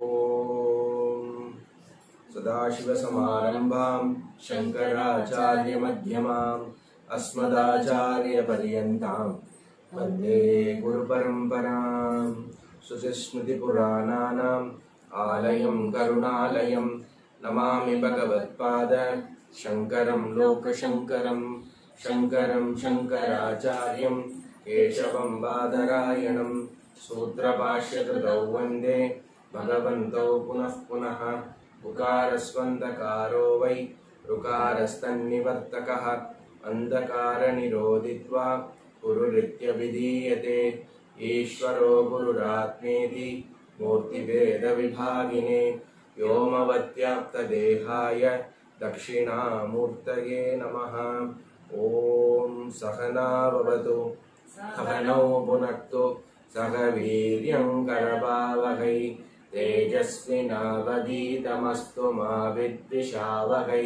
ॐ सदाशिवसमारम्भां शङ्कराचार्यमध्यमाम् अस्मदाचार्यपर्यन्तां वन्दे गुरुपरम्पराम् श्रुतिस्मृतिपुराणानाम् आलयं करुणालयं नमामि भगवत्पाद शङ्करं लोकशङ्करं शङ्करं शङ्कराचार्यं केशवं बादरायणं सूत्रभाष्यकृतौ वन्दे भगवन्तौ पुनः पुनः उकारस्वन्दकारो वै ऋकारस्तन्निवर्तकः अन्धकारनिरोधित्वा गुरुरित्यभिधीयते ईश्वरो गुरुरात्मेति मूर्तिभेदविभागिने व्योमवत्याप्तदेहाय दक्षिणामूर्तये नमः ॐ सहना भवतु सहनौ पुनक्तु सह वीर्यं करभावहै तेजस्विनावधीतमस्तु मा विद्विषावहै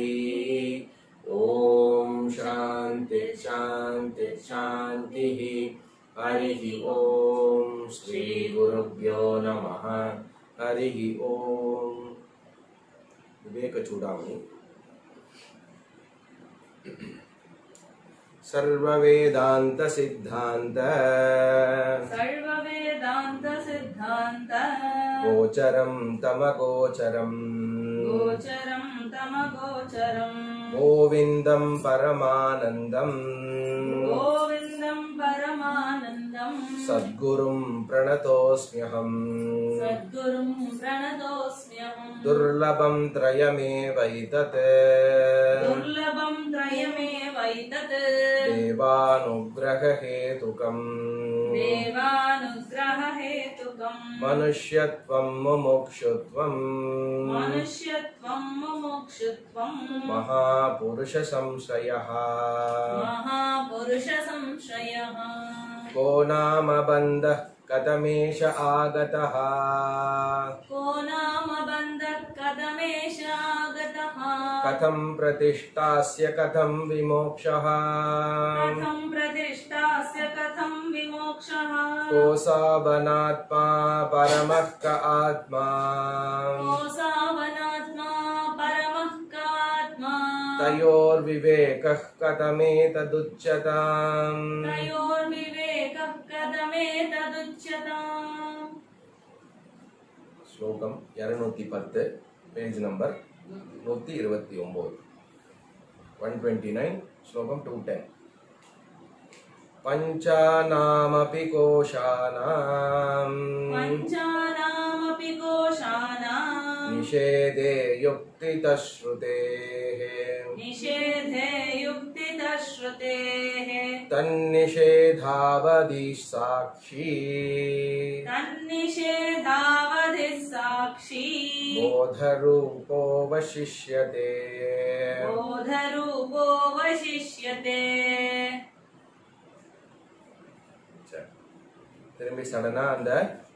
ॐ शान्ति शान्ति शान्तिः हरिः ॐ श्रीगुरुभ्यो नमः हरिः ॐ विवेकचूडामणि सर्ववेदान्तसिद्धान्त सर्ववेदान्त सिद्धान्त गोचरं तमगोचरम् गोचरं तमगोचरम् गोविन्दं परमानन्दम् गोविन्दं परमानन्दम् सद्गुरुं प्रणतोऽस्म्यहम् सद्गुरुं प्रणतोऽस्म्यहम् दुर्लभं त्रयमेवैतत् दुर्लभं त्रयमेवैतत् देवानुग्रहहेतुकम् देवानुग्ररहेतुकम् मनुष्यत्वं मुमुक्षुत्वम् मनुष्यत्वं मुमुक्षुत्वम् महापुरुषसंश्रयः महापुरुषसंशयः को नाम बन्धः कथमेष आगतः को नाम बन्धः कथमेष आगतः कथं प्रतिष्ठास्य कथं विमोक्षः कथं प्रतिष्ठास्य कथं विमोक्षः कोऽसावनात्मा परमः क आत्मा कोऽसावनात्मा परमः कात्मा तयोर्विवेकः कथमेतदुच्यताम् तयोर्विवेकः कथमेतदुच्यताम् ஸ்லோகம் இரநூத்தி பத்து பேஜ் நம்பர் நூற்றி இருபத்தி ஒம்பது ஒன் டுவெண்ட்டி நைன் ஸ்லோகம் டூ டென் पञ्चानामपि कोशानाम् पञ्चानामपि कोशानाम् निषेधे युक्तितश्रुतेः निषेधे युक्तितश्रुतेः तन्निषेधावधि साक्षी तन्निषेधावधिः साक्षी बोधरूपो वशिष्यते बोधरूपो वशिष्यते சரி. திரும்பி சடனா அந்த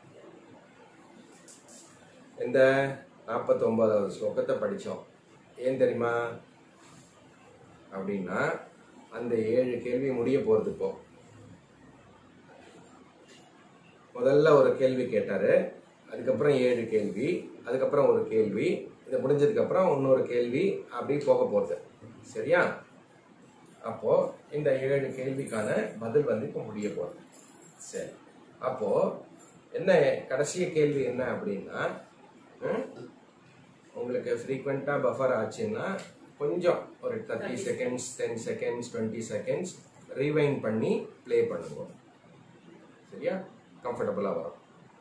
இந்த நாற்பத்தி ஒன்பதாவது ஸ்லோகத்தை படித்தோம் ஏன் தெரியுமா அப்படின்னா அந்த ஏழு கேள்வி முடிய போகிறது இப்போ முதல்ல ஒரு கேள்வி கேட்டாரு அதுக்கப்புறம் ஏழு கேள்வி அதுக்கப்புறம் ஒரு கேள்வி இது முடிஞ்சதுக்கப்புறம் இன்னொரு கேள்வி அப்படி போக போகுது சரியா அப்போ இந்த ஏழு கேள்விக்கான பதில் வந்து இப்போ முடிய போகுது சரி அப்போ என்ன கடைசி கேள்வி என்ன அப்படின்னா ம், உங்களுக்கு ஃப்ரீக்வெண்ட்டாக பஃபர் ஆச்சுன்னா கொஞ்சம் ஒரு thirty seconds ten seconds twenty seconds rewind பண்ணி ப்ளே பண்ணுங்க சரியா கம்ஃபர்டபுளாக வரும்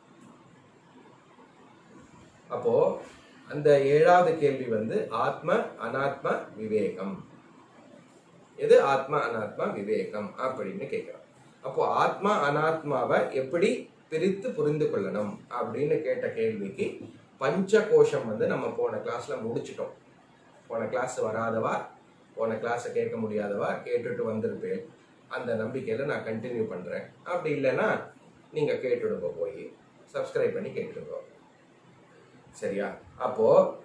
அப்போ அந்த ஏழாவது கேள்வி வந்து ஆத்ம அனாத்ம விவேகம் எது ஆத்மா அனாத்மா விவேகம் அப்படின்னு கேட்கிறோம் அப்போ ஆத்மா அனாத்மாவை எப்படி பிரித்து புரிந்து கொள்ளணும் அப்படின்னு கேட்ட கேள்விக்கு பஞ்ச கோஷம் வந்து நம்ம போன கிளாஸ்ல முடிச்சிட்டோம் போன கிளாஸ் வராதவா போன கிளாஸை கேட்க முடியாதவா கேட்டுட்டு வந்திருப்பேன் அந்த நம்பிக்கையில நான் கண்டினியூ பண்றேன் அப்படி இல்லைன்னா நீங்க கேட்டுடுங்க போய் சப்ஸ்கிரைப் பண்ணி கேட்டுடுங்க சரியா அப்போ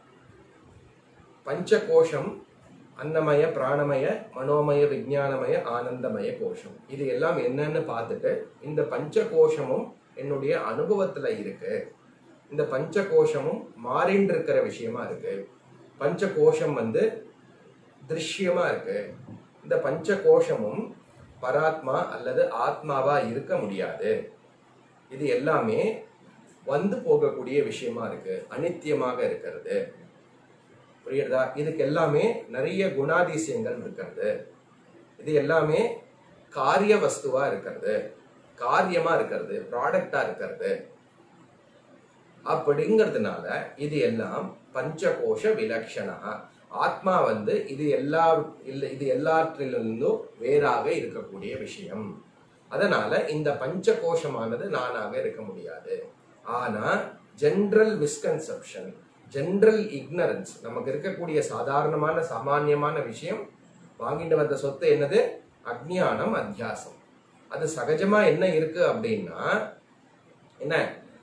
பஞ்ச கோஷம் அன்னமய பிராணமய மனோமய விஞ்ஞானமய ஆனந்தமய கோஷம் இது எல்லாம் என்னன்னு பார்த்துட்டு இந்த பஞ்ச கோஷமும் என்னுடைய அனுபவத்துல இருக்கு இந்த பஞ்ச கோஷமும் மாறின்னு இருக்கிற விஷயமா இருக்கு பஞ்ச கோஷம் வந்து திருஷ்யமா இருக்கு இந்த பஞ்ச கோஷமும் பராத்மா அல்லது ஆத்மாவா இருக்க முடியாது இது எல்லாமே வந்து போகக்கூடிய விஷயமா இருக்கு அனித்தியமாக இருக்கிறது புரியுறதா இதுக்கு எல்லாமே நிறைய குணாதிசயங்கள் இருக்கிறது இது எல்லாமே காரிய வஸ்துவா இருக்கிறது காரியமா இருக்கிறது ப்ராடக்டா இருக்கிறது அப்படிங்கிறதுனால இது எல்லாம் பஞ்சகோஷ விலக்ஷணா ஆத்மா வந்து இது எல்லா இல்ல இது எல்லாற்றிலிருந்தும் வேறாக இருக்கக்கூடிய விஷயம் அதனால இந்த பஞ்சகோஷமானது நானாக இருக்க முடியாது ஆனா ஜென்ரல் மிஸ்கன்செப்ஷன் ஜென்ரல் இக்னரன்ஸ் நமக்கு இருக்கக்கூடிய சாதாரணமான சாமானியமான விஷயம் வாங்கிட்டு வந்த சொத்து என்னது அஜ்ஞானம் அத்தியாசம் அது சகஜமா என்ன இருக்கு அப்படின்னா என்ன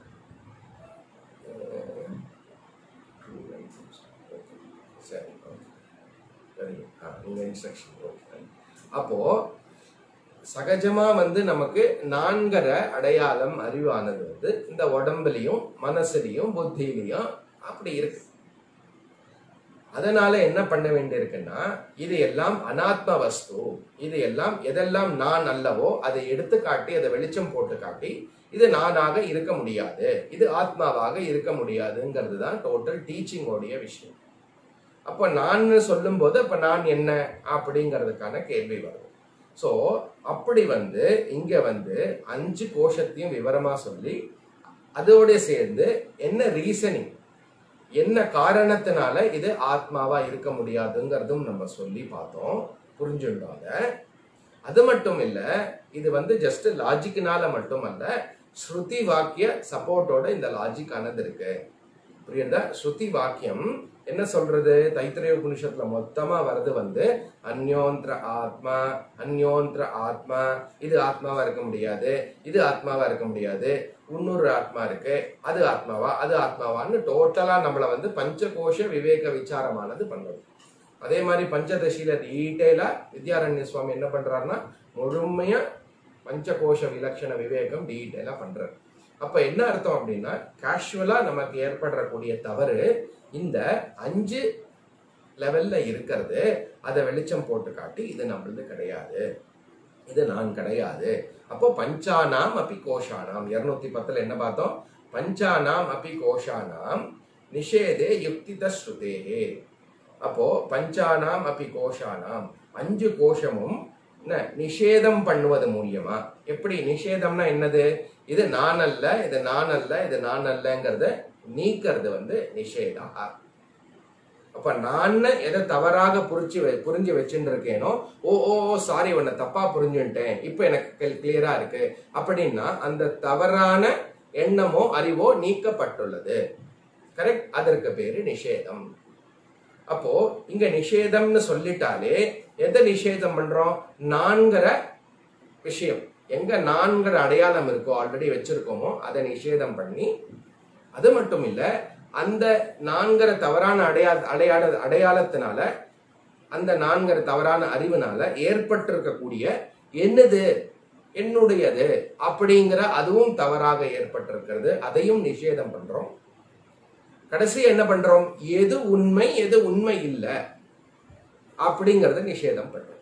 சரி okay. சரி ஆ, நீங்க இன்ஸ்ட்ரக்ஷன் அப்போ சகஜமா வந்து நமக்கு நான்கர அடையாளம் அறிவானது வந்து இந்த உடம்புலயும் மனசுலயும் புத்தியிலையும் அப்படி இருக்கு அதனால என்ன பண்ண வேண்டியிருக்குன்னா இது எல்லாம் அனாத்ம வஸ்து இது எல்லாம் எதெல்லாம் நான் அல்லவோ அதை எடுத்து காட்டி அதை வெளிச்சம் போட்டு காட்டி இது நானாக இருக்க முடியாது இது ஆத்மாவாக இருக்க முடியாதுங்கிறது தான் டோட்டல் டீச்சிங்கோடைய விஷயம் அப்போ நான் சொல்லும்போது அப்ப நான் என்ன அப்படிங்கிறதுக்கான கேள்வி வரும் ஸோ அப்படி வந்து இங்க வந்து அஞ்சு கோஷத்தையும் விவரமா சொல்லி அதோட சேர்ந்து என்ன ரீசனிங் என்ன காரணத்தினால இது ஆத்மாவா இருக்க முடியாதுங்கிறதும் நம்ம சொல்லி பார்த்தோம் புரிஞ்சுட்டாங்க அது மட்டும் இல்ல இது வந்து ஜஸ்ட் லாஜிக்னால மட்டும் அல்ல ஸ்ருதி வாக்கிய சப்போர்ட்டோட இந்த லாஜிக் ஆனது இருக்கு புரியுதா ஸ்ருதி வாக்கியம் என்ன சொல்றது தைத்திரிய உபனிஷத்துல மொத்தமா வருது வந்து அந்யோந்திர ஆத்மா அந்யோந்திர ஆத்மா இது ஆத்மாவா இருக்க முடியாது இது ஆத்மாவா இருக்க முடியாது இன்னொரு ஆத்மா இருக்கு அது ஆத்மாவா அது ஆத்மாவான்னு டோட்டலா நம்மள வந்து பஞ்சகோஷ விவேக விசாரமானது பண்ணுது அதே மாதிரி பஞ்சதசியில டீட்டெயிலா வித்யாரண்ய சுவாமி என்ன பண்றாருன்னா முழுமையா பஞ்சகோஷ விலட்சண விவேகம் டீட்டெயிலா பண்றாரு அப்ப என்ன அர்த்தம் அப்படின்னா கேஷுவலா நமக்கு ஏற்படக்கூடிய தவறு இந்த அஞ்சு லெவல்ல இருக்கிறது அதை வெளிச்சம் போட்டு காட்டி இது நம்மளது கிடையாது இது நான் கிடையாது அப்போ பஞ்சானாம் அப்பி கோஷானாம் இருநூத்தி பத்துல என்ன பார்த்தோம் பஞ்சானாம் அப்பி கோஷானாம் நிஷேதே யுக்தித ஸ்ருதேஹே அப்போ பஞ்சானாம் அப்பி கோஷானாம் அஞ்சு கோஷமும் என்ன நிஷேதம் பண்ணுவது மூலியமா எப்படி நிஷேதம்னா என்னது இது நான் அல்ல இது நான் அல்ல இது நான் அல்லங்கிறத நீக்கிறது வந்து நிஷேதா அப்ப நான் எதை தவறாக புரிச்சு வெ- புரிஞ்சு வச்சுட்டு இருக்கேனோ ஓ ஓ சாரி உன்னை தப்பா புரிஞ்சுட்டேன் இப்போ எனக்கு கிளியரா இருக்கு அப்படின்னா அந்த தவறான எண்ணமோ அறிவோ நீக்கப்பட்டுள்ளது கரெக்ட் அதற்கு பேரு நிஷேதம் அப்போ இங்க நிஷேதம்னு சொல்லிட்டாலே எதை நிஷேதம் பண்றோம் நான்கிற விஷயம் எங்க நான்கிற அடையாளம் இருக்கோ ஆல்ரெடி வச்சிருக்கோமோ அதை நிஷேதம் பண்ணி அது மட்டும் இல்ல அந்த நான்கிற தவறான அடையா அடையாள அடையாளத்தினால அந்த நான்கிற தவறான அறிவுனால ஏற்பட்டிருக்கக்கூடிய என்னது என்னுடையது அப்படிங்கிற அதுவும் தவறாக ஏற்பட்டிருக்கிறது அதையும் நிஷேதம் பண்றோம் கடைசி என்ன பண்றோம் எது உண்மை எது உண்மை இல்லை அப்படிங்கறத நிஷேதம் பண்றோம்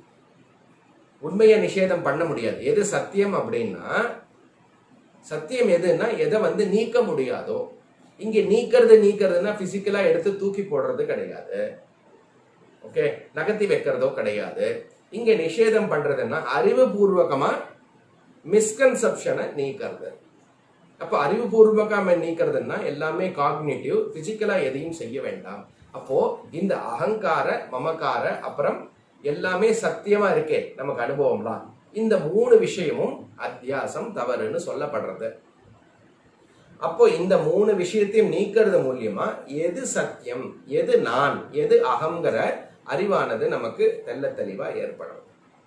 உண்மையை நிஷேதம் பண்ண முடியாது எது சத்தியம் அப்படின்னா சத்தியம் எதுன்னா எதை வந்து நீக்க முடியாதோ இங்க நீக்கிறது நீக்கிறதுனா பிசிக்கலா எடுத்து தூக்கி போடுறது கிடையாது ஓகே நகர்த்தி வைக்கிறதோ கிடையாது இங்க நிஷேதம் பண்றதுன்னா அறிவுபூர்வகமா மிஸ்கன்செப்ஷனை நீக்கிறது அப்ப அறிவுபூர்வகமா நீக்கிறதுன்னா எல்லாமே காக்னிட்டிவ் பிசிக்கலா எதையும் செய்ய வேண்டாம் அப்போ இந்த அகங்கார மமகார அப்புறம் எல்லாமே சத்தியமா இருக்கே நமக்கு அனுபவம்லாம் இந்த மூணு விஷயமும் அத்தியாசம் தவறுன்னு சொல்லப்படுறது அப்போ இந்த மூணு விஷயத்தையும் நீக்கிறது மூலியமா எது சத்தியம் எது நான் எது அகங்கிற அறிவானது நமக்கு தெள்ள தெளிவா ஏற்படும்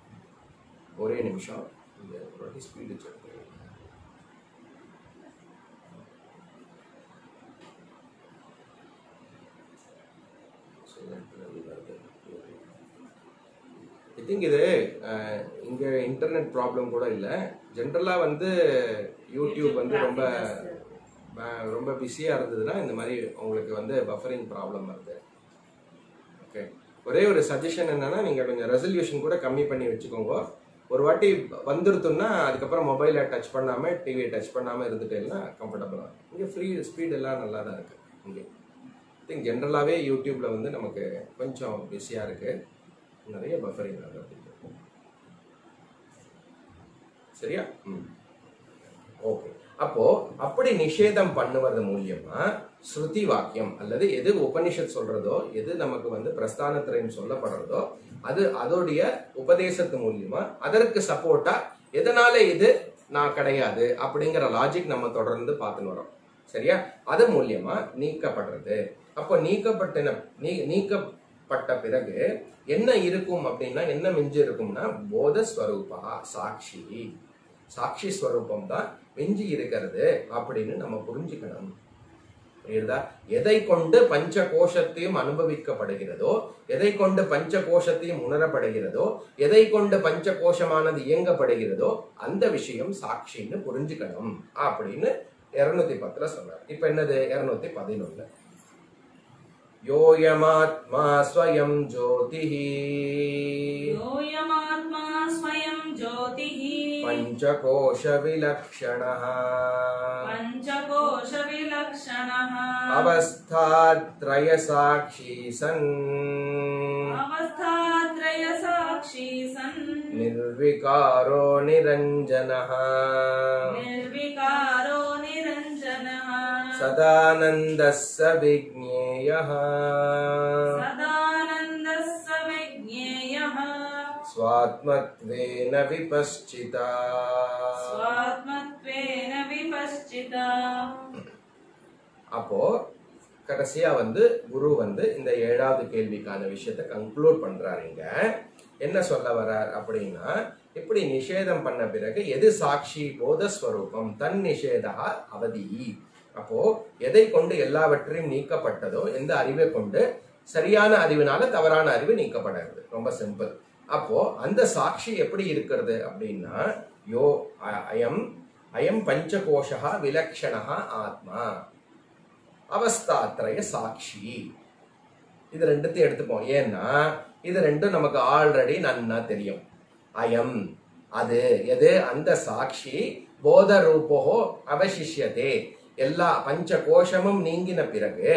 ஒரே நிமிஷம் இங்க ஒரு வாட்டி ஸ்பீடு செக் ஐ திங்க் இது அஹ், இங்க இன்டர்நெட் ப்ராப்ளம் கூட இல்லை ஜென்ரலா வந்து யூடியூப் வந்து ரொம்ப அஹ், ரொம்ப பிஸியாக இருந்ததுன்னா இந்த மாதிரி உங்களுக்கு வந்து பஃபரிங் ப்ராப்ளம் வருது ஓகே ஒரே ஒரு சஜஷன் என்னன்னா நீங்கள் கொஞ்சம் ரெசல்யூஷன் கூட கம்மி பண்ணி வச்சுக்கோங்க ஒரு வாட்டி வந்துருத்தோம்னா அதுக்கப்புறம் மொபைலை டச் பண்ணாமல் டிவியை டச் பண்ணாமல் இருந்துட்டேன்னா கம்ஃபர்டபுளாக இங்கே ஃப்ரீ ஸ்பீட் எல்லாம் நல்லா தான் இருக்குது இங்கே திங்க் ஜென்ரலாகவே யூடியூப்பில் வந்து நமக்கு கொஞ்சம் பிஸியாக இருக்குது நிறைய பஃபரிங் ஆகுது சரியா ம் ஓகே அப்போ அப்படி நிஷேதம் பண்ணுவது மூலியமா ஸ்ருதி வாக்கியம் அல்லது எது உபனிஷத் சொல்றதோ எது நமக்கு வந்து பிரஸ்தானத்திரையும் சொல்லப்படுறதோ அது அதோடைய உபதேசத்து மூலியமா அதற்கு சப்போர்ட்டா எதனால இது நான் கிடையாது அப்படிங்கிற லாஜிக் நம்ம தொடர்ந்து பார்த்துன்னு வரோம் சரியா அது மூலியமா நீக்கப்படுறது அப்போ நீக்கப்பட்ட நீ நீக்கப்பட்ட பிறகு என்ன இருக்கும் அப்படின்னா என்ன மிஞ்சி இருக்கும்னா போத ஸ்வரூபா சாட்சி சாட்சி ஸ்வரூபம் தான் மிஞ்சி இருக்கிறது அப்படின்னு நம்ம புரிஞ்சுக்கணும் புரியுதா எதை கொண்டு பஞ்ச கோஷத்தையும் அனுபவிக்கப்படுகிறதோ எதை கொண்டு பஞ்ச கோஷத்தையும் உணரப்படுகிறதோ எதை கொண்டு பஞ்ச கோஷமானது இயங்கப்படுகிறதோ அந்த விஷயம் சாட்சின்னு புரிஞ்சுக்கணும் அப்படின்னு இருநூத்தி பத்துல சொன்னார் இப்ப என்னது இருநூத்தி பதினொன்னு யோயமாத்மா ஸ்வயம் ஜோதிஹி योऽयमात्मा स्वयं ज्योतिः பஞ்சகோஷ விலக்ஷணः पञ्चकोशविलक्षणः அவஸ்தாத்ரய சாட்சி சன் अवस्थात्रयसाक्षी सन् निर्विकारो निरञ्जनः निर्विकारो निरञ्जनः सदानन्दः स विज्ञेयः सदानन्दः स विज्ञेयः स्वात्मत्वेन विपश्चिता स्वात्मत्वेन विपश्चिता அப்போ கடைசியா வந்து குரு வந்து இந்த ஏழாவது கேள்விக்கான விஷயத்தை கன்க்ளூட் பண்றாருங்க என்ன சொல்ல வர்றார் அப்படின்னா இப்படி நிஷேதம் பண்ண பிறகு எது சாட்சி போதஸ்வரூபம் தன் நிஷேதா அவதி அப்போ எதை கொண்டு எல்லாவற்றையும் நீக்கப்பட்டதோ எந்த அறிவை கொண்டு சரியான அறிவினால தவறான அறிவு நீக்கப்படுறது ரொம்ப சிம்பிள் அப்போ அந்த சாட்சி எப்படி இருக்கிறது அப்படின்னா யோ அ- அயம் அயம் பஞ்சகோஷா விலக்ஷணா ஆத்மா அவஸ்தாத்ரய சாட்சி இது ரெண்டுத்தையும் எடுத்துப்போம் ஏன்னா இது ரெண்டும் நமக்கு ஆல்ரெடி நன்னா தெரியும் அயம் அது எது அந்த சாட்சி போத ரூபோ அவசிஷ்யதே எல்லா பஞ்ச கோஷமும் நீங்கின பிறகு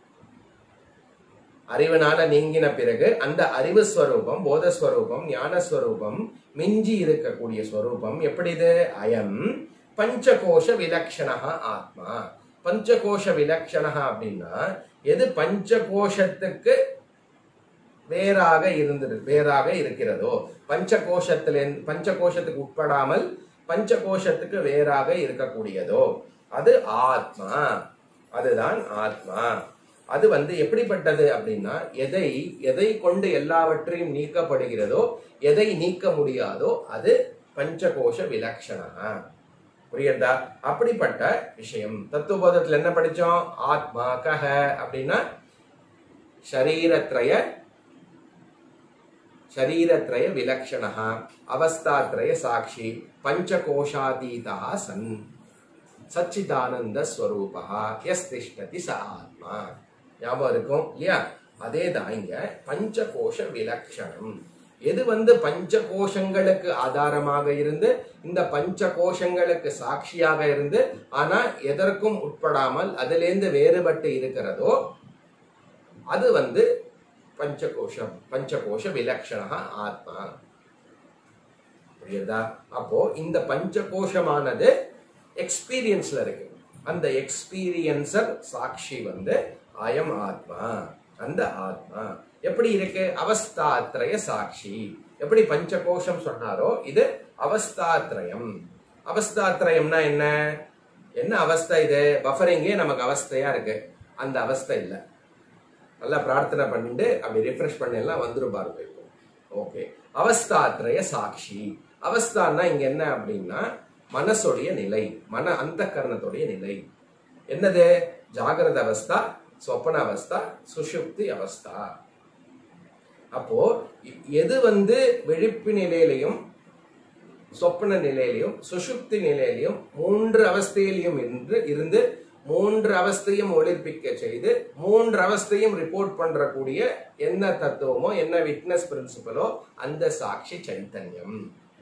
அறிவினால நீங்கின பிறகு அந்த அறிவு ஸ்வரூபம் போதஸ்வரூபம் ஞானஸ்வரூபம் மிஞ்சி இருக்கக்கூடிய ஸ்வரூபம் எப்படி இது அயம் பஞ்சகோஷ விலக்ஷணா ஆத்மா பஞ்சகோஷ விலக்ஷணா அப்படின்னா எது பஞ்சகோஷத்துக்கு வேறாக இருந்தது வேறாக இருக்கிறதோ பஞ்சகோஷத்திலே பஞ்சகோஷத்துக்கு உட்படாமல் பஞ்சகோஷத்துக்கு வேறாக இருக்கக்கூடியதோ அது ஆத்மா அதுதான் ஆத்மா அது வந்து எப்படிப்பட்டது அப்படின்னா எதை எதை கொண்டு எல்லாவற்றையும் நீக்கப்படுகிறதோ எதை நீக்க முடியாதோ அது பஞ்சகோஷ விலக்ஷணா புரியுதா அப்படிப்பட்ட விஷயம் தத்துவபோதத்துல என்ன படிச்சோம் ஆத்மா கஹ அப்படின்னா ஷரீரத்ரய ಶರೀರತ್ರಯ ವಿಲಕ್ಷಣ ಅವಸ್ಥಾತ್ರಯ ಸಾಕ್ಷಿ ಪಂಚಕೋಶಾತೀತ ಸನ್ சச்சிதானந்த ஸ்வரூபா எஸ் திஷ்டதி ச ஆத்மா ஞாபகம் இருக்கும் இல்லையா அதே தான் இங்க பஞ்சகோஷ விலக்ஷணம் எது வந்து பஞ்ச கோஷங்களுக்கு ஆதாரமாக இருந்து இந்த பஞ்ச கோஷங்களுக்கு சாட்சியாக இருந்து ஆனா எதற்கும் உட்படாமல் அதிலேந்து வேறுபட்டு இருக்கிறதோ அது வந்து பஞ்சகோஷம் பஞ்சகோஷ விலக்ஷணா ஆத்மா புரியுதா அப்போ இந்த பஞ்சகோஷமானது எக்ஸ்பீரியன்ஸ்ல இருக்கு அந்த எக்ஸ்பீரியன்சர் சாட்சி வந்து அயம் ஆத்மா அந்த ஆத்மா எப்படி இருக்கு அவஸ்தாத்ரய சாட்சி எப்படி பஞ்சகோஷம் சொன்னாரோ இது அவஸ்தாத்ரயம் அவஸ்தாத்ரயம்னா என்ன என்ன அவஸ்தை இது பஃபரிங்கே நமக்கு அவஸ்தையா இருக்கு அந்த அவஸ்தை இல்லை நல்லா பிரார்த்தனை பண்ணிட்டு அப்படி ரிஃப்ரெஷ் பண்ணலாம் வந்துரும் பாருங்க இப்போ ஓகே அவஸ்தாத்ரய சாட்சி அவஸ்தான்னா இங்க என்ன அப்படின்னா மனசுடைய நிலை மன அந்த கரணத்துடைய நிலை என்னது ஜாகிரத அவஸ்தா சொப்பன அவஸ்தா சுஷுப்தி அவஸ்தா அப்போ எ- எது வந்து விழிப்பு நிலையிலையும் சொப்பன நிலையிலையும் சுஷுப்தி நிலையிலையும் மூன்று அவஸ்தையிலையும் இருந்து இருந்து மூன்று அவஸ்தையும் ஒளிர்ப்பிக்க செய்து மூன்று அவஸ்தையும் ரிப்போர்ட் பண்றக்கூடிய என்ன தத்துவமோ என்ன விட்னஸ் பிரின்சிபலோ அந்த சாட்சி சைத்தன்யம்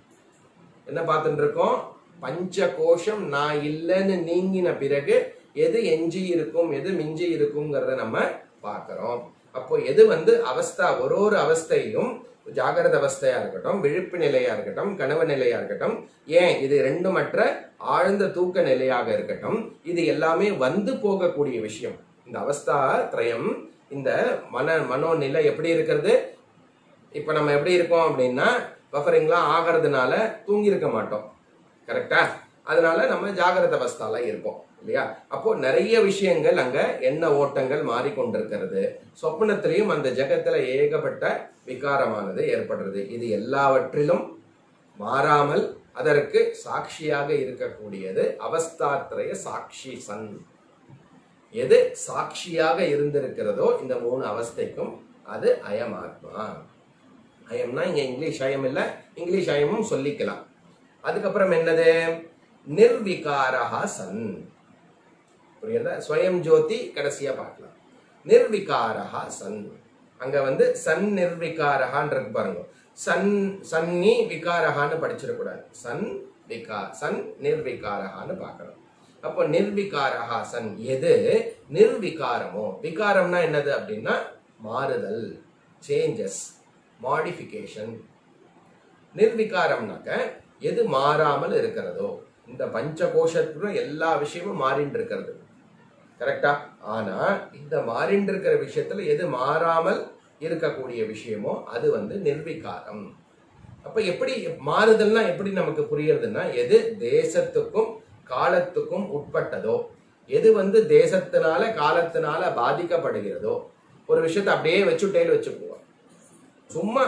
என்ன பார்த்துட்டு இருக்கோம் பஞ்ச கோஷம் நான் இல்லைன்னு நீங்கின பிறகு எது எஞ்சி இருக்கும் எது மிஞ்சி இருக்குங்கிறத நம்ம பார்க்கிறோம் அப்போ எது வந்து அவஸ்தா ஒரு ஒரு அவஸ்தையும் ஜாகிரத அவஸ்தையா இருக்கட்டும் விழிப்பு நிலையா இருக்கட்டும் கனவு நிலையா இருக்கட்டும் ஏன் இது ரெண்டுமற்ற ஆழ்ந்த தூக்க நிலையாக இருக்கட்டும் இது எல்லாமே வந்து போகக்கூடிய விஷயம் இந்த அவஸ்தா திரயம் இந்த மன மனோநிலை எப்படி இருக்கிறது இப்ப நம்ம எப்படி இருக்கோம் அப்படின்னா பஃபரிங்லாம் ஆகிறதுனால தூங்கி இருக்க மாட்டோம் கரெக்டா அதனால நம்ம ஜாகிரத அவஸ்தால இருப்போம் இல்லையா அப்போ நிறைய விஷயங்கள் அங்க எண்ண ஓட்டங்கள் மாறிக்கொண்டிருக்கிறது சொப்னத்திலையும் அந்த ஜெகத்துல ஏகப்பட்ட விகாரமானது ஏற்படுறது இது எல்லாவற்றிலும் மாறாமல் அதற்கு சாட்சியாக இருக்கக்கூடியது அவஸ்தாத்திரய சாட்சி சன் எது சாட்சியாக இருந்திருக்கிறதோ இந்த மூணு அவஸ்தைக்கும் அது அயம் ஆத்மா அயம்னா இங்க இங்கிலீஷ் அயம் இல்ல இங்கிலீஷ் அயமும் சொல்லிக்கலாம் அதுக்கப்புறம் என்னது நிர்விகாரஹா சன் புரியுதா ஸ்வயம் ஜோதி கடைசியா பார்க்கலாம் நிர்விகாரஹா சன் அங்க வந்து சன் நிர்விகாரஹான் இருக்கு பாருங்க சன் சன்னி விகாரஹான்னு படிச்சிடக்கூடாது சன் விகா சன் நிர்விகாரஹான்னு பார்க்கணும் அப்போ நிர்விகாரஹா சன் எது நிர்விகாரமோ விகாரம்னா என்னது அப்படின்னா மாறுதல் சேஞ்சஸ் மாடிஃபிகேஷன் நிர்விகாரம்னாக்க எது மாறாமல் இருக்கிறதோ இந்த பஞ்ச கோஷத்துல எல்லா விஷயமும் மாறிட்டு இருக்கிறது கரெக்டா ஆனா இந்த மாறிண்டு இருக்கிற விஷயத்துல எது மாறாமல் இருக்கக்கூடிய விஷயமோ அது வந்து நிர்விகாரம் அப்ப எப்படி மாறுதல்னா எப்படி நமக்கு புரியறதுன்னா எது தேசத்துக்கும் காலத்துக்கும் உட்பட்டதோ எது வந்து தேசத்தினால காலத்தினால பாதிக்கப்படுகிறதோ ஒரு விஷயத்தை அப்படியே வச்சுட்டேன்னு வச்சுக்குவோம் சும்மா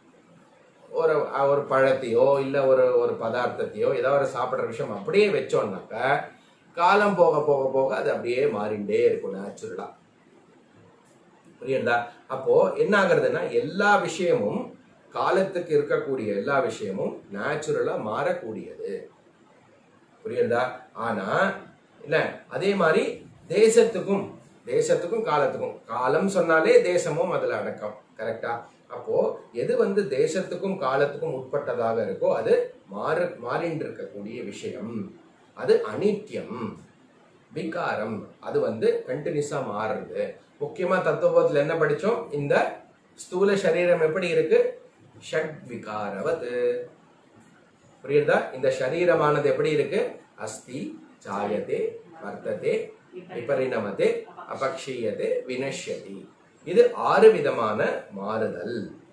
ஒரு ஒரு பழத்தையோ இல்ல ஒரு ஒரு பதார்த்தத்தையோ ஏதோ ஒரு சாப்பிடுற விஷயம் அப்படியே வச்சோம்னாக்க காலம் போக போக போக அது அப்படியே மாறிண்டே இருக்கும் நேச்சுரலா புரியுதா அப்போ என்ன ஆகுறதுன்னா எல்லா விஷயமும் காலத்துக்கு இருக்கக்கூடிய எல்லா விஷயமும் நேச்சுரலா மாறக்கூடியது புரியுதா ஆனா இல்ல அதே மாதிரி தேசத்துக்கும் தேசத்துக்கும் காலத்துக்கும் காலம் சொன்னாலே தேசமும் அதுல அடக்கம் கரெக்டா அப்போ எது வந்து தேசத்துக்கும் காலத்துக்கும் உட்பட்டதாக இருக்கோ அது மாறு மாறிண்டு இருக்கக்கூடிய விஷயம் அது அனித்யம் விகாரம் அது வந்து கண்டினியூஸா மாறுறது முக்கியமா தத்துவபோதத்துல என்ன படிச்சோம் இந்த ஸ்தூல சரீரம் எப்படி இருக்கு ஷட் விகாரவது புரியுதா இந்த சரீரமானது எப்படி இருக்கு அஸ்தி சாயதே வர்த்ததே விபரிணமதே அபக்ஷீயதே வினஷ்யதி இது ஆறு விதமான மாறுதல்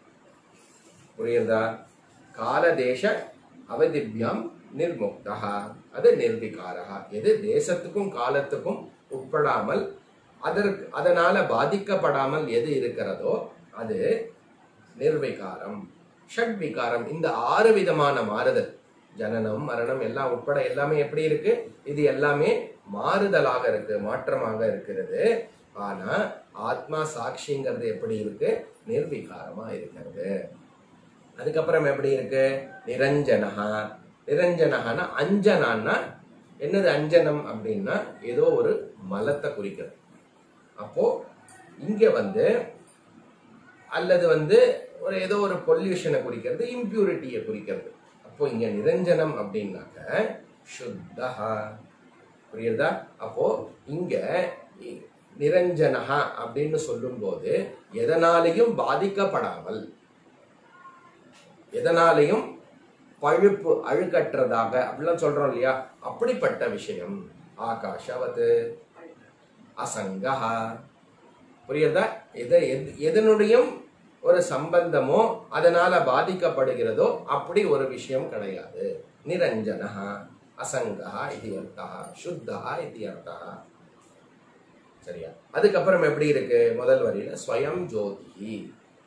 புரியுதா காலதேச அவதிபியம் நிர்முக்தா அது நிர்விகாரா எது தேசத்துக்கும் காலத்துக்கும் உட்படாமல் அதற்கு அதனால பாதிக்கப்படாமல் எது இருக்கிறதோ அது நிர்விகாரம் ஷட்விகாரம் இந்த ஆறு விதமான மாறுதல் ஜனனம் மரணம் எல்லாம் உட்பட எல்லாமே எப்படி இருக்கு இது எல்லாமே மாறுதலாக இருக்கு மாற்றமாக இருக்கிறது ஆனா ஆத்மா சாட்சிங்கிறது எப்படி இருக்கு நிர்விகாரமா இருக்கிறது அதுக்கப்புறம் எப்படி இருக்கு நிரஞ்சனஹா நிரஞ்சனஹானா அஞ்சனான்னா என்னது அஞ்சனம் அப்படின்னா ஏதோ ஒரு மலத்தை குறிக்கிறது அப்போ இங்க வந்து அல்லது வந்து ஒரு ஏதோ ஒரு பொல்யூஷனை குறிக்கிறது இம்பியூரிட்டியை குறிக்கிறது அப்போ இங்க நிரஞ்சனம் அப்படின்னாக்க சுத்தஹா புரியுதா அப்போ இங்க இ- நிரஞ்சனஹா அப்படின்னு சொல்லும்போது எதனாலையும் பாதிக்கப்படாமல் எதனாலையும் பழுப்பு அழுக்கற்றதாக அப்படிலாம் சொல்றோம் இல்லையா அப்படிப்பட்ட விஷயம் ஆகாஷவது அசங்கஹா புரியுதா எது எது- எதனுடையும் ஒரு சம்பந்தமோ அதனால பாதிக்கப்படுகிறதோ அப்படி ஒரு விஷயம் கிடையாது நிரஞ்சனஹா அசங்கஹா இது அர்த்தா சுத்தஹா இது அர்த்தா சரியா அதுக்கப்புறம் எப்படி இருக்கு முதல் வரியில ஸ்வயம் ஜோதிஹி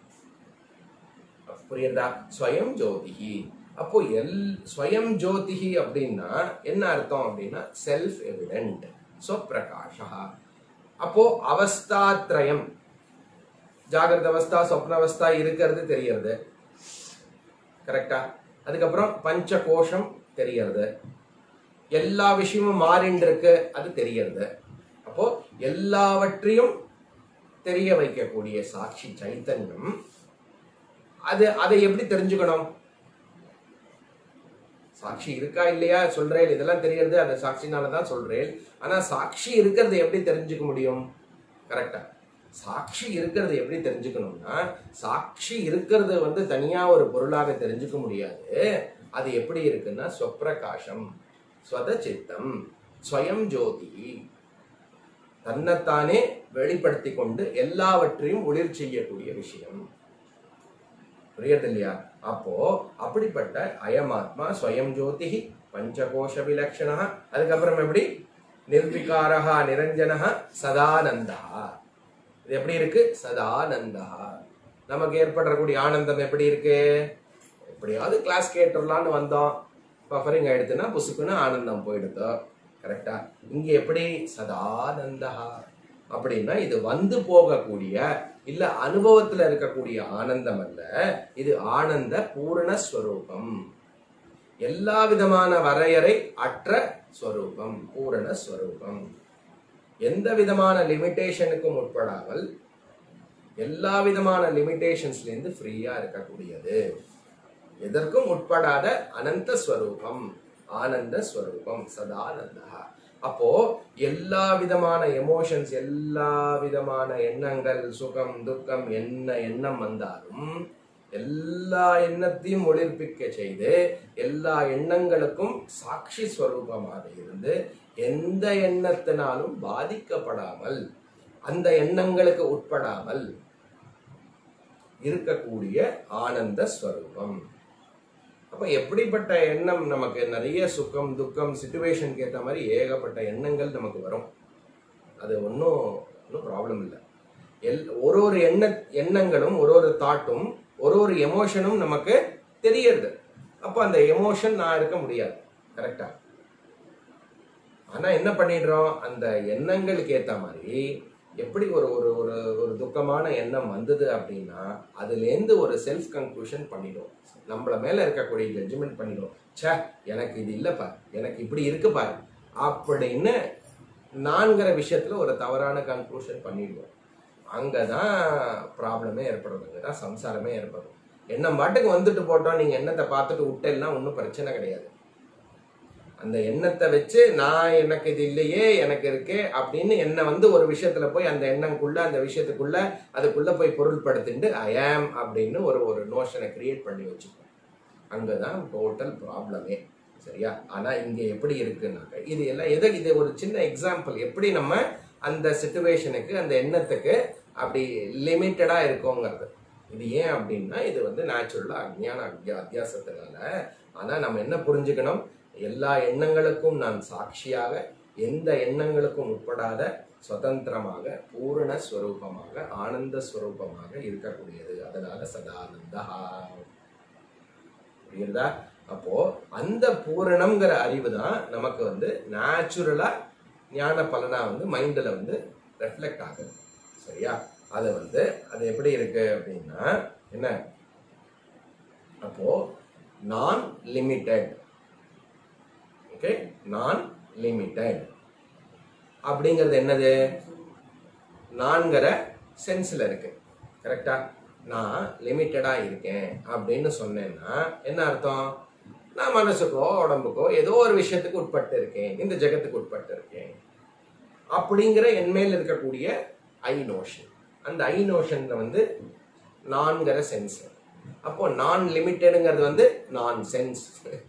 புரியுதா ஸ்வயம் ஜோதிஹி அப்போ எல் ஸ்வயம் ஜோதிஹி அப்படின்னா என்ன அர்த்தம் அப்படின்னா செல்ஃப் எவிடென்ட் ஸ்வப்பிரகாஷா அப்போ அவஸ்தாத்ரயம் ஜாகிரத அவஸ்தா சொப்ன அவஸ்தா இருக்கிறது தெரியறது கரெக்டா அதுக்கப்புறம் பஞ்ச கோஷம் தெரியறது எல்லா விஷயமும் மாறிண்டு இருக்கு அது தெரியறது அப்போ எல்லாவற்றையும் தெரிய வைக்கக்கூடிய சாட்சி சைத்தன்யம் அது அதை எப்படி தெரிஞ்சுக்கணும் சாட்சி இருக்கா இல்லையா சொல்றேன் இதெல்லாம் தெரியறது அந்த சாட்சினால தான் சொல்றேன் ஆனா சாட்சி இருக்கிறது எப்படி தெரிஞ்சுக்க முடியும் கரெக்டா சாட்சி இருக்கிறது எப்படி தெரிஞ்சுக்கணும்னா சாட்சி இருக்கிறது வந்து தனியா ஒரு பொருளாக தெரிஞ்சுக்க முடியாது அது எப்படி இருக்குன்னா சொப்பிரகாசம் ஸ்வத சித்தம் ஸ்வயம் ஜோதி தன்னைத்தானே வெளிப்படுத்தி கொண்டு எல்லாவற்றையும் ஒளிர் செய்யக்கூடிய விஷயம் புரியுது இல்லையா அப்போ அப்படிப்பட்ட அயமாத்மா ஸ்வயம் ஜோதி பஞ்சகோஷ விலட்சணா அதுக்கப்புறம் எப்படி நிர்விகாரா நிரஞ்சனஹா சதானந்தா இது எப்படி இருக்கு சதானந்தா நமக்கு ஏற்படக்கூடிய ஆனந்தம் எப்படி இருக்கு எப்படியாவது கிளாஸ் கேட்டுடலான்னு வந்தோம் பஃபரிங் ஆயிடுத்துன்னா புசுக்குன்னு ஆனந்தம் போயிடுதோ கரெக்டா இங்க எப்படி சதானந்தா அப்படின்னா இது வந்து போகக்கூடிய இல்ல அனுபவத்துல இருக்கக்கூடிய ஆனந்தம் அல்ல இது ஆனந்த பூரண ஸ்வரூபம் எல்லா விதமான வரையறை அற்ற ஸ்வரூபம் பூரண ஸ்வரூபம் எந்த விதமான லிமிட்டேஷனுக்கும் உட்படாமல் எல்லா விதமான லிமிட்டேஷன்ஸ்ல இருந்து ஃப்ரீயா இருக்கக்கூடியது எதற்கும் உட்படாத அனந்த ஸ்வரூபம் ஆனந்த ஸ்வரூபம் சதானந்தா அப்போ எல்லா விதமான எமோஷன்ஸ் எல்லா விதமான எண்ணங்கள் சுகம் துக்கம் என்ன எண்ணம் வந்தாலும் எல்லா எண்ணத்தையும் ஒளிர்ப்பிக்க செய்து எல்லா எண்ணங்களுக்கும் சாட்சி ஸ்வரூபமாக இருந்து எந்த எண்ணத்தினாலும் பாதிக்கப்படாமல் அந்த எண்ணங்களுக்கு உட்படாமல் இருக்கக்கூடிய ஆனந்த ஸ்வரூபம் அப்ப எப்படிப்பட்ட எண்ணம் நமக்கு நிறைய சுகம் துக்கம் சுச்சுவேஷனுக்கு ஏற்ற மாதிரி ஏகப்பட்ட எண்ணங்கள் நமக்கு வரும் அது ஒன்றும் ஒன்றும் ப்ராப்ளம் இல்லை எல் ஒரு ஒரு எண்ண எண்ணங்களும் ஒரு ஒரு தாட்டும் ஒரு ஒரு எமோஷனும் நமக்கு தெரியறது அப்போ அந்த எமோஷன் நான் இருக்க முடியாது கரெக்டா ஆனா என்ன பண்ணிடுறோம் அந்த எண்ணங்களுக்கு ஏத்த மாதிரி எப்படி ஒரு ஒரு ஒரு ஒரு துக்கமான எண்ணம் வந்தது அப்படின்னா அதுலேருந்து ஒரு செல்ஃப் கன்க்ளூஷன் பண்ணிடும் நம்மள மேல இருக்கக்கூடிய ஜட்ஜ்மெண்ட் பண்ணிடும் ச்சே எனக்கு இது இல்லப்பா எனக்கு இப்படி இருக்கு பாரு அப்படின்னு நான்கிற விஷயத்துல ஒரு தவறான கன்க்ளூஷன் பண்ணிடுவோம் அங்கதான் ப்ராப்ளமே ஏற்படும் அங்கதான் சம்சாரமே ஏற்படும் எண்ணம் பாட்டுக்கு வந்துட்டு போட்டோம் நீங்க எண்ணத்தை பார்த்துட்டு விட்டெல்லாம் ஒன்றும் பிரச்சனை கிடையாது அந்த எண்ணத்தை வச்சு நான் எனக்கு இது இல்லையே எனக்கு இருக்கே அப்படின்னு என்ன வந்து ஒரு விஷயத்துல போய் அந்த எண்ணங்குள்ள அந்த விஷயத்துக்குள்ள அதுக்குள்ள போய் பொருள்படுத்திட்டு ஐ ஆம் அப்படின்னு ஒரு ஒரு நோஷனை கிரியேட் பண்ணி வச்சுப்போம் அங்கதான் டோட்டல் ப்ராப்ளமே சரியா ஆனா இங்க எப்படி இருக்குன்னாக்க இது எல்லாம் எதை இது ஒரு சின்ன எக்ஸாம்பிள் எப்படி நம்ம அந்த சுச்சுவேஷனுக்கு அந்த எண்ணத்துக்கு அப்படி லிமிட்டடா இருக்கோங்கிறது இது ஏன் அப்படின்னா இது வந்து நேச்சுரலா அஜ்ஞான அத்தியா- அத்தியாசத்தினால ஆனா நம்ம என்ன புரிஞ்சுக்கணும் எல்லா எண்ணங்களுக்கும் நான் சாட்சியாக எந்த எண்ணங்களுக்கும் உட்படாத சுதந்திரமாக பூரண ஸ்வரூபமாக ஆனந்த ஸ்வரூபமாக இருக்கக்கூடியது அதனால சதானந்தா புரியுதா அப்போ அந்த பூரணம்ங்கிற அறிவு தான் நமக்கு வந்து நேச்சுரலா ஞான பலனா வந்து மைண்ட்ல வந்து ரெஃப்ளெக்ட் ஆகுது சரியா அது வந்து அது எப்படி இருக்கு அப்படின்னா என்ன அப்போ நான் லிமிட்டெட் ஓகே நான் லிமிட்டெட் அப்படிங்கிறது என்னது நான்கிற சென்ஸ்ல இருக்கு கரெக்டா நான் லிமிட்டடா இருக்கேன் அப்படின்னு சொன்னேன்னா என்ன அர்த்தம் நான் மனசுக்கோ உடம்புக்கோ ஏதோ ஒரு விஷயத்துக்கு உட்பட்டு இருக்கேன் இந்த ஜெகத்துக்கு உட்பட்டு இருக்கேன் அப்படிங்கிற என் மேல் இருக்கக்கூடிய ஐ நோஷன் அந்த ஐ நோஷன்ல வந்து நான்கிற சென்ஸ் அப்போ நான் லிமிட்டெடுங்கிறது வந்து நான் சென்ஸ்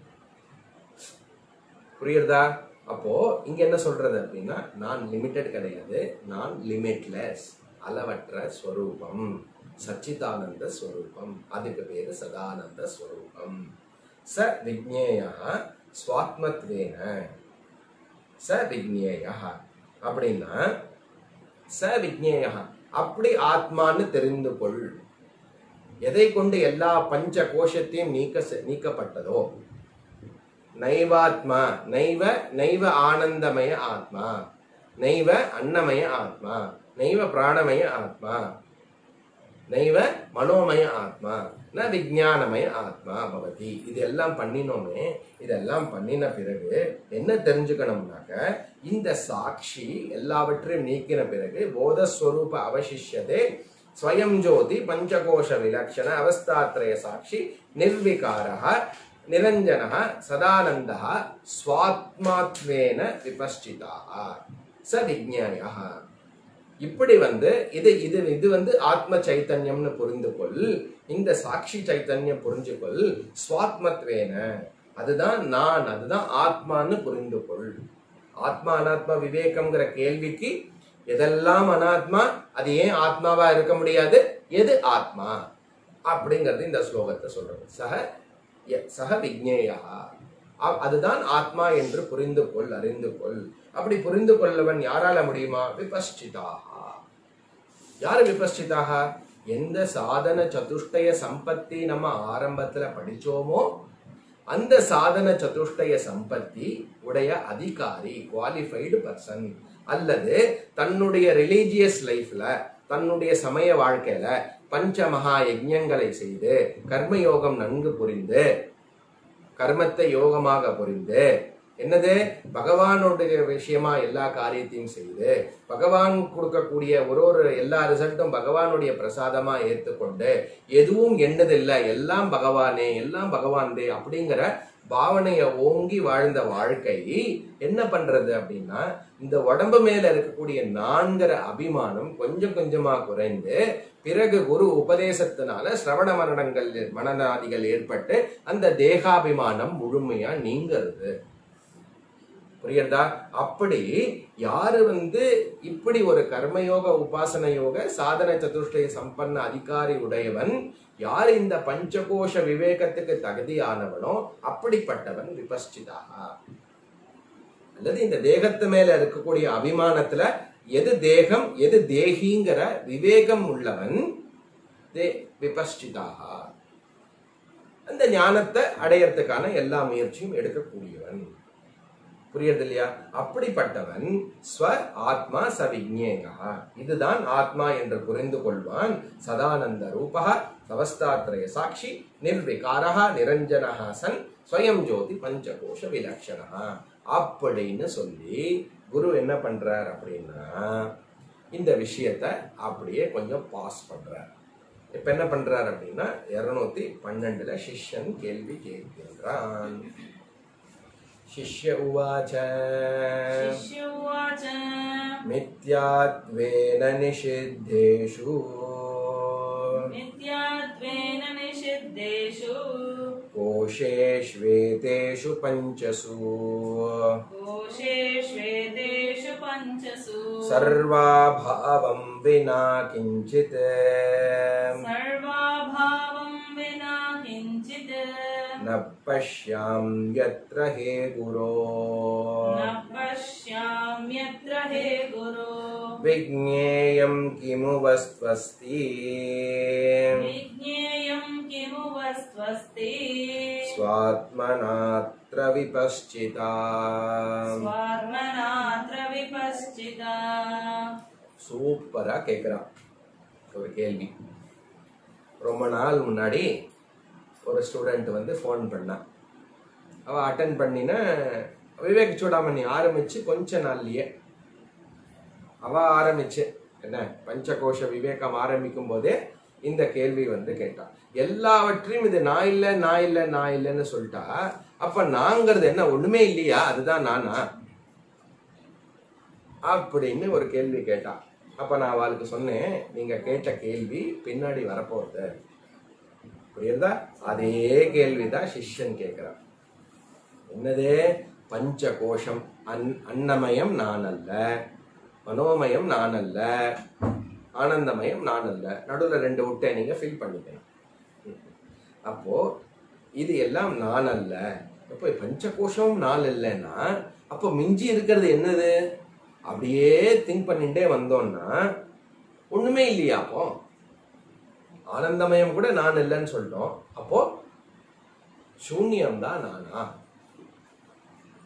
புரியுறதா அப்போ இங்க என்ன சொல்றது அப்படின்னா நான் லிமிட்டெட் கிடையாது நான் லிமிட்லெஸ் அளவற்ற ஸ்வரூபம் சச்சிதானந்த ஸ்வரூபம் அதுக்கு பேரு சதானந்த ஸ்வரூபம் ச விஜ்ஞேயா ஸ்வாத்மத்வேன ச விஜ்ஞேயா அப்படின்னா ச விஜ்ஞேயா அப்படி ஆத்மான்னு தெரிந்து கொள் எதை கொண்டு எல்லா பஞ்ச கோஷத்தையும் நீக்க நீக்கப்பட்டதோ நைவாத்மா நைவ நைவ ஆனந்தமய ஆத்மா நைவ அன்னமய ஆத்மா நைவ பிராணமய ஆத்மா நைவ மனோமய ஆத்மா ந விஜயானமய ஆத்மா பவதி இதெல்லாம் பண்ணினோமே இதெல்லாம் பண்ணின பிறகு என்ன தெரிஞ்சுக்கணும்னாக்க இந்த சாட்சி எல்லாவற்றையும் நீக்கின பிறகு போதஸ்வரூப அவசிஷ்யதே ஸ்வயம் ஜோதி பஞ்சகோஷ விலக்ஷண அவஸ்தாத்ரய சாட்சி நிர்விகாரः நிரஞ்சனः சதானந்தः ஸ்வாத்மாத்வேன விபஷ்டிதாः ச விஜ்ஞாயः இப்படி வந்து இது இது இது வந்து ஆத்ம சைத்தன்யம்னு புரிந்து கொள் இந்த சாட்சி சைத்தன்யம் புரிஞ்சு கொள் ஸ்வாத்மத்வேன அதுதான் நான் அதுதான் ஆத்மான்னு புரிந்து கொள் ஆத்மா அனாத்மா விவேகம்ங்கிற கேள்விக்கு எதெல்லாம் அனாத்மா அது ஏன் ஆத்மாவா இருக்க முடியாது எது ஆத்மா அப்படிங்கிறது இந்த ஸ்லோகத்தை சொல்றது சக ய- சக விக்னேயா அ- அதுதான் ஆத்மா என்று புரிந்து கொள் அறிந்து கொள் அப்படி புரிந்து கொள்ளவன் யாரால முடியுமா விபஷ்டிதாக யாரு விபஷ்டிதாக எந்த சாதன சதுஷ்டய சம்பத்தி நம்ம ஆரம்பத்துல படிச்சோமோ அந்த சாதன சதுஷ்டய சம்பத்தி உடைய அதிகாரி குவாலிஃபைடு பர்சன் அல்லது தன்னுடைய ரிலீஜியஸ் லைஃப்ல தன்னுடைய சமய வாழ்க்கையில பஞ்ச மகா யஜ்ஞங்களை செய்து கர்மயோகம் நன்கு புரிந்து கர்மத்தை யோகமாக புரிந்து என்னது பகவானுடைய விஷயமா எல்லா காரியத்தையும் செய்து பகவான் கொடுக்கக்கூடிய ஒரு ஒரு எல்லா ரிசல்ட்டும் பகவானுடைய பிரசாதமா ஏத்துக்கொண்டு எதுவும் எண்ணதில்லை எல்லாம் பகவானே எல்லாம் பகவான்தே அப்படிங்கிற பாவனைய ஓங்கி வாழ்ந்த வாழ்க்கை என்ன பண்றது அப்படின்னா இந்த உடம்பு மேல இருக்கக்கூடிய நான்கிற அபிமானம் கொஞ்சம் கொஞ்சமா குறைந்து பிறகு குரு உபதேசத்தினால சிரவண மரணங்கள் மனநாதிகள் ஏற்பட்டு அந்த தேகாபிமானம் முழுமையா நீங்கிறது புரியுறதா அப்படி யாரு வந்து இப்படி ஒரு கர்மயோக உபாசன யோக சாதன சதுஷ்டய சம்பன்ன அதிகாரி உடையவன் யார் இந்த பஞ்சகோஷ விவேகத்துக்கு தகுதியானவனோ அப்படிப்பட்டவன் விபஷ்டிதாக அல்லது இந்த தேகத்து மேல இருக்கக்கூடிய அபிமானத்துல எது தேகம் எது தேகிங்கிற விவேகம் உள்ளவன் தே விபஷ்டிதாக அந்த ஞானத்தை அடையறதுக்கான எல்லா முயற்சியும் எடுக்கக்கூடியவன் புரியுறது இல்லையா அப்படிப்பட்டவன் ஸ்வ ஆத்மா சவிஜ்ஞேகா இதுதான் ஆத்மா என்று புரிந்து கொள்வான் சதானந்த ரூபா சவஸ்தாத்ரய சாட்சி நிர்விகாரா நிரஞ்சனஹா சன் ஸ்வயம் ஜோதி பஞ்சகோஷ விலக்ஷணா அப்படின்னு சொல்லி குரு என்ன பண்றார் அப்படின்னா இந்த விஷயத்த அப்படியே கொஞ்சம் பாஸ் பண்றார் இப்ப என்ன பண்றார் அப்படின்னா இருநூத்தி பன்னெண்டுல சிஷ்யன் கேள்வி கேட்கின்றான் शिष्य उवाच शिष्य उवाच मिथ्यात्वेन निषिद्धेषु नित्यात्वेन निषिद्धेषु कोशेष्वेतेषु पञ्चसु कोशेष्वेतेषु पञ्चसु सर्वाभावं विना किञ्चित् सर्वाभावं विना किञ्चित् न पश्याम्यत्र हे गुरो न पश्याम्यत्र हे गुरो विज्ञेयं किमु वस्त्वस्ति विज्ञेयं किमु वस्त्वस्ति स्वात्मनात्र विपश्चिता स्वात्मनात्र विपश्चिता சூப்பரா கேக்குறான் ஒரு கேள்வி ரொம்ப நாள் முன்னாடி ஒரு ஸ்டூடெண்ட் வந்து ஃபோன் பண்ணான் அவ அட்டன் பண்ணின விவேக் சூடாமணி ஆரம்பிச்சு கொஞ்ச நாள்லயே அவ ஆரம்பிச்சு என்ன பஞ்சகோஷ விவேகம் ஆரம்பிக்கும் போதே இந்த கேள்வி வந்து கேட்டான் எல்லாவற்றையும் இது நான் இல்ல நான் இல்ல நான் இல்லைன்னு சொல்லிட்டா அப்ப நாங்கிறது என்ன ஒண்ணுமே இல்லையா அதுதான் நானா அப்படின்னு ஒரு கேள்வி கேட்டான் அப்ப நான் அவளுக்கு சொன்னேன் நீங்க கேட்ட கேள்வி பின்னாடி வரப்போகுது புரியுறதா அதே கேள்விதான் சிஷ்யன் கேட்கிறான் என்னது பஞ்ச கோஷம் அன் அன்னமயம் நான் அல்ல மனோமயம் நான் அல்ல ஆனந்தமயம் நான் அல்ல நடுவில் ரெண்டு விட்டை நீங்க ஃபில் பண்ணிக்கணும் அப்போ இது எல்லாம் நான் அல்ல அப்போ பஞ்சகோஷமும் நான் இல்லைன்னா அப்போ மிஞ்சி இருக்கிறது என்னது அப்படியே திங்க் பண்ணிட்டே வந்தோம்னா ஒண்ணுமே இல்லையா அப்போ ஆனந்தமயம் கூட நான் இல்லைன்னு சொல்லிட்டோம் அப்போ சூன்யம் தான் நானா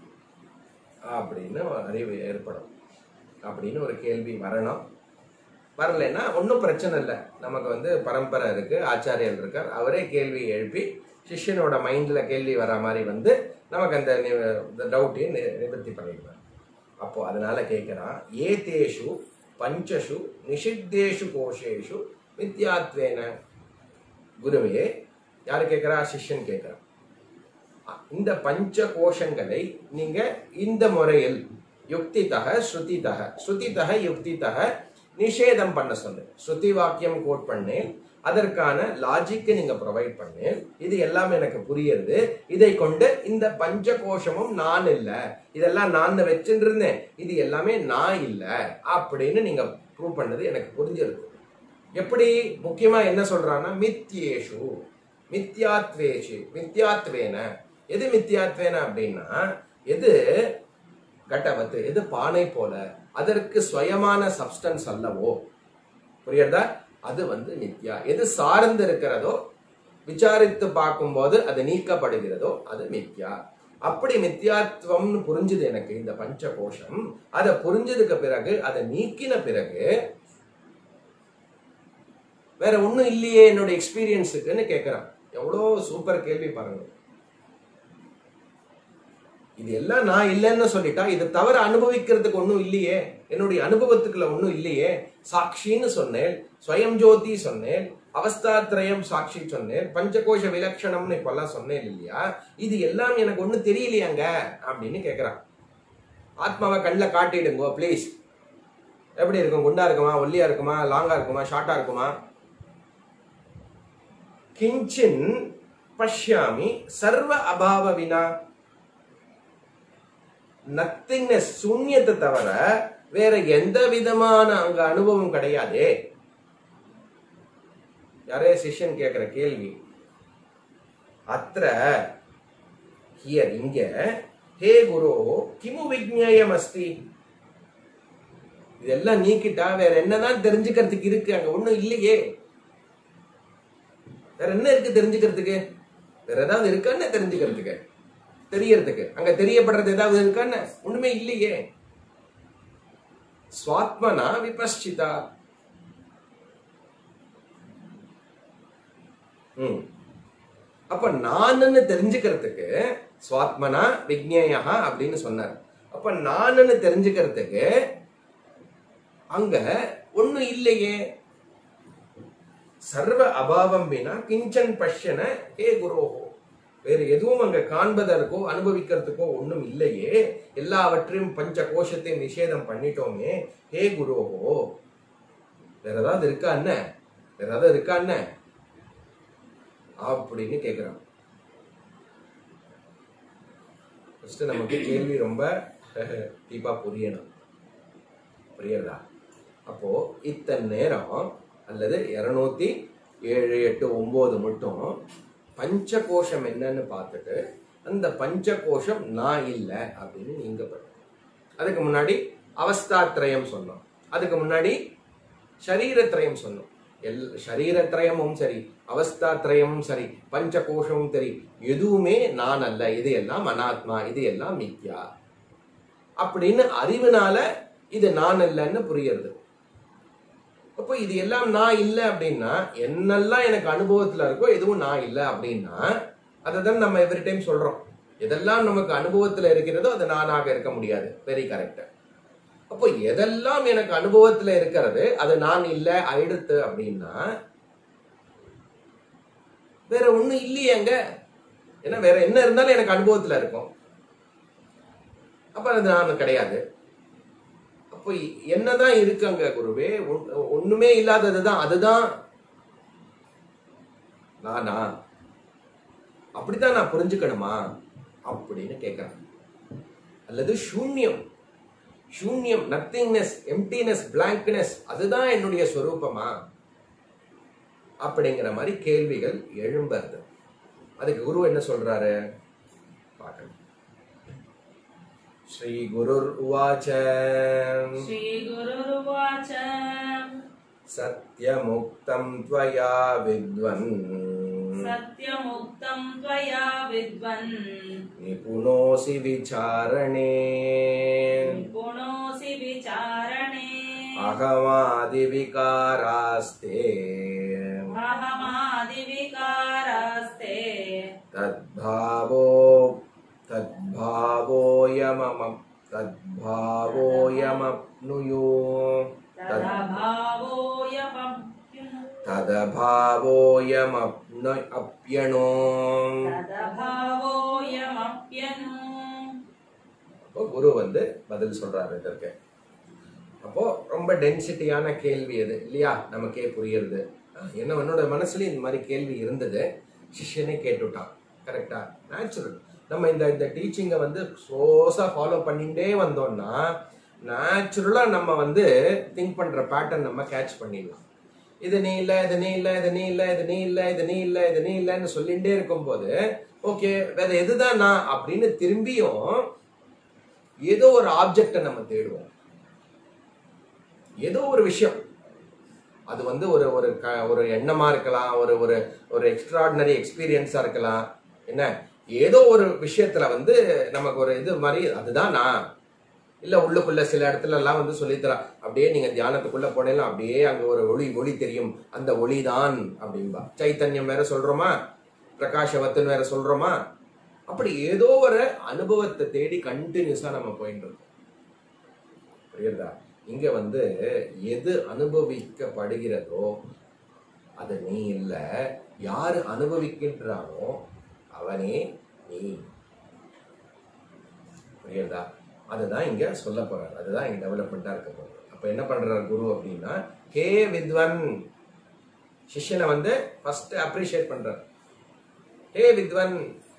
அப்படின்னு ஒரு அறிவு ஏற்படும் அப்படின்னு ஒரு கேள்வி வரணும் வரலைன்னா ஒன்றும் பிரச்சனை இல்லை நமக்கு வந்து பரம்பரை இருக்கு ஆச்சாரியர் இருக்கார் அவரே கேள்வி எழுப்பி சிஷ்யனோட மைண்ட்ல கேள்வி வர மாதிரி வந்து நமக்கு அந்த டவுட்டையும் நிவர்த்தி பண்ணிடுவார் அப்போ அதனால கேட்கிறான் ஏதேஷு பஞ்சஷு நிஷித்தேஷு கோஷேஷு மித்யாத்வேன குருவே யாரு கேட்கிறா சிஷ்யன் கேட்கிறான் இந்த பஞ்ச கோஷங்களை நீங்க இந்த முறையில் யுக்திதக ஸ்ருதிதக ஸ்ருதிதக யுக்திதக நிஷேதம் பண்ண சொல்லு ஸ்ருதி வாக்கியம் கோட் பண்ணேன் அதற்கான லாஜிக்கு நீங்க ப்ரொவைட் பண்ணேன் இது எல்லாம் எனக்கு புரியுது இதை கொண்டு இந்த பஞ்ச கோஷமும் நான் இல்ல இதெல்லாம் நான் வச்சுட்டு இருந்தேன் இது எல்லாமே நான் இல்ல அப்படின்னு நீங்க ப்ரூவ் பண்ணது எனக்கு புரிஞ்சிருக்கு எப்படி முக்கியமா என்ன சொல்றான்னா மித்யேஷு மித்யாத்வேஷு மித்யாத்வேன எது மித்யாத்வேன அப்படின்னா எது கட்டவத்து எது பானை போல அதற்கு சுயமான சப்ஸ்டன்ஸ் அல்லவோ புரியுறதா அது வந்து மித்யா எது சார்ந்து இருக்கிறதோ விசாரித்து பார்க்கும்போது அது நீக்கப்படுகிறதோ அது மித்யா அப்படி மித்யாத்வம்னு புரிஞ்சுது எனக்கு இந்த பஞ்ச கோஷம் அதை புரிஞ்சதுக்கு பிறகு அதை நீக்கின பிறகு வேற ஒண்ணும் இல்லையே என்னோட எக்ஸ்பீரியன்ஸுக்குன்னு கேட்கிறான் எவ்வளோ சூப்பர் கேள்வி பாருங்க இது எல்லாம் நான் இல்லைன்னு சொல்லிட்டா இதை தவிர அனுபவிக்கிறதுக்கு ஒன்றும் இல்லையே என்னுடைய அனுபவத்துக்குள்ள ஒன்றும் இல்லையே சாட்சின்னு சொன்னேன் ஸ்வயம் ஜோதி சொன்னேன் அவஸ்தாத்ரயம் சாட்சி சொன்னேன் பஞ்சகோஷ விலட்சணம்னு இப்பெல்லாம் சொன்னேன் இல்லையா இது எல்லாம் எனக்கு ஒன்றும் தெரியலையாங்க அப்படின்னு கேட்குறான் ஆத்மாவை கண்ணில் காட்டிடுங்கோ ப்ளீஸ் எப்படி இருக்கும் குண்டா இருக்குமா ஒல்லியா இருக்குமா லாங்கா இருக்குமா ஷார்ட்டா இருக்குமா கிஞ்சின் பஷ்யாமி சர்வ அபாவ வினா நத்திங்னஸ் சூன்யத்தை தவிர வேற எந்த விதமான அங்க அனுபவம் கிடையாதே யாரே சிஷ்யன் கேக்குற கேள்வி அത്ര ஹியர் இங்க ஹே குரு கிமு விஜ்ஞேயம் அஸ்தி இதெல்லாம் நீக்கிட்டா வேற என்னதான் தெரிஞ்சுக்கிறதுக்கு இருக்கு அங்க ஒண்ணும் இல்லையே வேற என்ன இருக்கு தெரிஞ்சுக்கிறதுக்கு வேற ஏதாவது இருக்கான்னு தெரிஞ்சுக்கிறதுக்கு தெரியறதுக்கு அங்க தெரியப்படுறது ஏதாவது இருக்கான்னு ஒண்ணுமே இல்லையே ஸ்வாத்மனா விபஷ்சிதா ம் அப்ப நானுன்னு தெரிஞ்சுக்கிறதுக்கு ஸ்வாத்மனா விக்னேயா அப்படின்னு சொன்னார் அப்ப நானுன்னு தெரிஞ்சுக்கிறதுக்கு அங்க ஒண்ணும் இல்லையே சர்வ அபாவம் வினா கிஞ்சன் பஷ்யன ஹே குரோஹோ வேறு எதுவும் அங்க காண்பதற்கோ அனுபவிக்கிறதுக்கோ ஒண்ணும் இல்லையே எல்லாவற்றையும் பஞ்ச கோஷத்தையும் நிஷேதம் பண்ணிட்டோமே ஹே குரோஹோ வேற ஏதாவது இருக்கா என்ன வேற ஏதாவது இருக்கா என்ன அப்படின்னு கேக்குறான் ஃபர்ஸ்ட் நமக்கு கேள்வி ரொம்ப டீப்பா புரியணும் புரியுறதா அப்போ இத்தனை நேரம் அல்லது இருநூத்தி ஏழு எட்டு ஒன்பது மட்டும் பஞ்ச கோஷம் என்னன்னு பார்த்துட்டு அந்த பஞ்ச கோஷம் நான் இல்லை அப்படின்னு நீங்க பண்ணணும் அதுக்கு முன்னாடி அவஸ்தாத்ரயம் சொன்னோம் அதுக்கு முன்னாடி சரீரத்ரயம் சொன்னோம் எல் சரீரத்ரயமும் சரி அவஸ்தாத்ரயமும் சரி பஞ்ச கோஷமும் சரி எதுவுமே நான் அல்ல இது எல்லாம் அனாத்மா இது எல்லாம் மித்யா அப்படின்னு அறிவுனால இது நான் இல்லைன்னு புரியுறது அப்போ இது எல்லாம் நான் இல்லை அப்படின்னா என்னெல்லாம் எனக்கு அனுபவத்துல இருக்கோ எதுவும் நான் இல்லை அப்படின்னா அதை தான் நம்ம எவ்ரி டைம் சொல்றோம் எதெல்லாம் நமக்கு அனுபவத்துல இருக்கிறதோ அது நானாக இருக்க முடியாது வெரி கரெக்ட் அப்போ எதெல்லாம் எனக்கு அனுபவத்துல இருக்கிறது அது நான் இல்லை ஆயிடுத்து அப்படின்னா வேற ஒண்ணும் இல்லையேங்க ஏன்னா வேற என்ன இருந்தாலும் எனக்கு அனுபவத்துல இருக்கும் அப்ப அது நான் கிடையாது அப்போ என்னதான் இருக்கு அங்க குருவே ஒன்- ஒண்ணுமே இல்லாததுதான் அதுதான் நானா அப்படித்தான் நான் புரிஞ்சுக்கணுமா அப்படின்னு கேட்கிறேன் அல்லது சூன்யம் சூன்யம் நத்திங்னஸ் எம்டினஸ் பிளாங்க்னஸ் அதுதான் என்னுடைய ஸ்வரூபமா அப்படிங்கிற மாதிரி கேள்விகள் எழும்புறது அதுக்கு குரு என்ன சொல்றாரு பார்க்கணும் ஸ்ரீ குருர் உவாச்ச श्रीगुरुर्वाच सत्यमुक्तं त्वया विद्वन् सत्यमुक्तं त्वया विद्वन् निपुणोऽसि विचारणे निपुणोऽसि विचारणे अहं अहमादिविकारास्ते अहमादिविकारास्ते तद्भावो तद्भावोऽयमम तद्भावोऽयमप्नुयो तद् तदभावोऽयमप्युनु तदभावोऽयमप्न अप्यणो तदभावोऽयमप्यनु அப்போ குரு வந்து பதில் சொல்றாரு இதற்கு அப்போ ரொம்ப டென்சிட்டியான கேள்வி அது இல்லையா நமக்கே புரியுறது ஆஹ், என்ன என்னோட மனசுலயும் இந்த மாதிரி கேள்வி இருந்தது சிஷ்யனே கேட்டுட்டான் கரெக்டா நேச்சுரல் நம்ம இந்த இந்த டீச்சிங்கை வந்து க்ளோஸா ஃபாலோ பண்ணிட்டே வந்தோம்னா நேச்சுரலா நம்ம வந்து திங்க் பண்ற பேட்டர்ன் நம்ம கேட்ச் பண்ணிடலாம் இது நீ இல்ல இது நீ இல்ல இது நீ இல்ல இது நீ இல்ல இது நீ இல்ல இது நீ இல்லன்னு சொல்லிட்டே இருக்கும்போது ஓகே வேற எதுதான் நான் அப்படின்னு திரும்பியும் ஏதோ ஒரு ஆப்ஜெக்டை நம்ம தேடுவோம் ஏதோ ஒரு விஷயம் அது வந்து ஒரு ஒரு க- ஒரு எண்ணமா இருக்கலாம் ஒரு ஒரு ஒரு எக்ஸ்ட்ராடினரி எக்ஸ்பீரியன்ஸா இருக்கலாம் என்ன ஏதோ ஒரு விஷயத்துல வந்து நமக்கு ஒரு இது மாதிரி அதுதான் நான் இல்ல உள்ளுக்குள்ள சில இடத்துல எல்லாம் வந்து சொல்லித்தரா அப்படியே நீங்க தியானத்துக்குள்ள போனீங்கன்னா அப்படியே அங்க ஒரு ஒளி ஒளி தெரியும் அந்த ஒளிதான் அப்படின்பா சைத்தன்யம் வேற சொல்றோமா பிரகாஷவத்துன்னு வேற சொல்றோமா அப்படி ஏதோ ஒரு அனுபவத்தை தேடி கண்டினியூஸா நம்ம போயிட்டு இருக்கோம் புரியுதா இங்க வந்து எது அனுபவிக்கப்படுகிறதோ அது நீ இல்ல யாரு அனுபவிக்கின்றானோ அவனே நீ புரியுதா அதுதான் இங்க சொல்ல போறாரு அதுதான் இங்க டெவலப்மெண்டா இருக்க போகுது அப்ப என்ன பண்றாரு குரு அப்படின்னா ஹே வித்வன் சிஷ்யனை வந்து ஃபர்ஸ்ட் அப்ரிஷியேட் பண்றாரு ஹே வித்வன்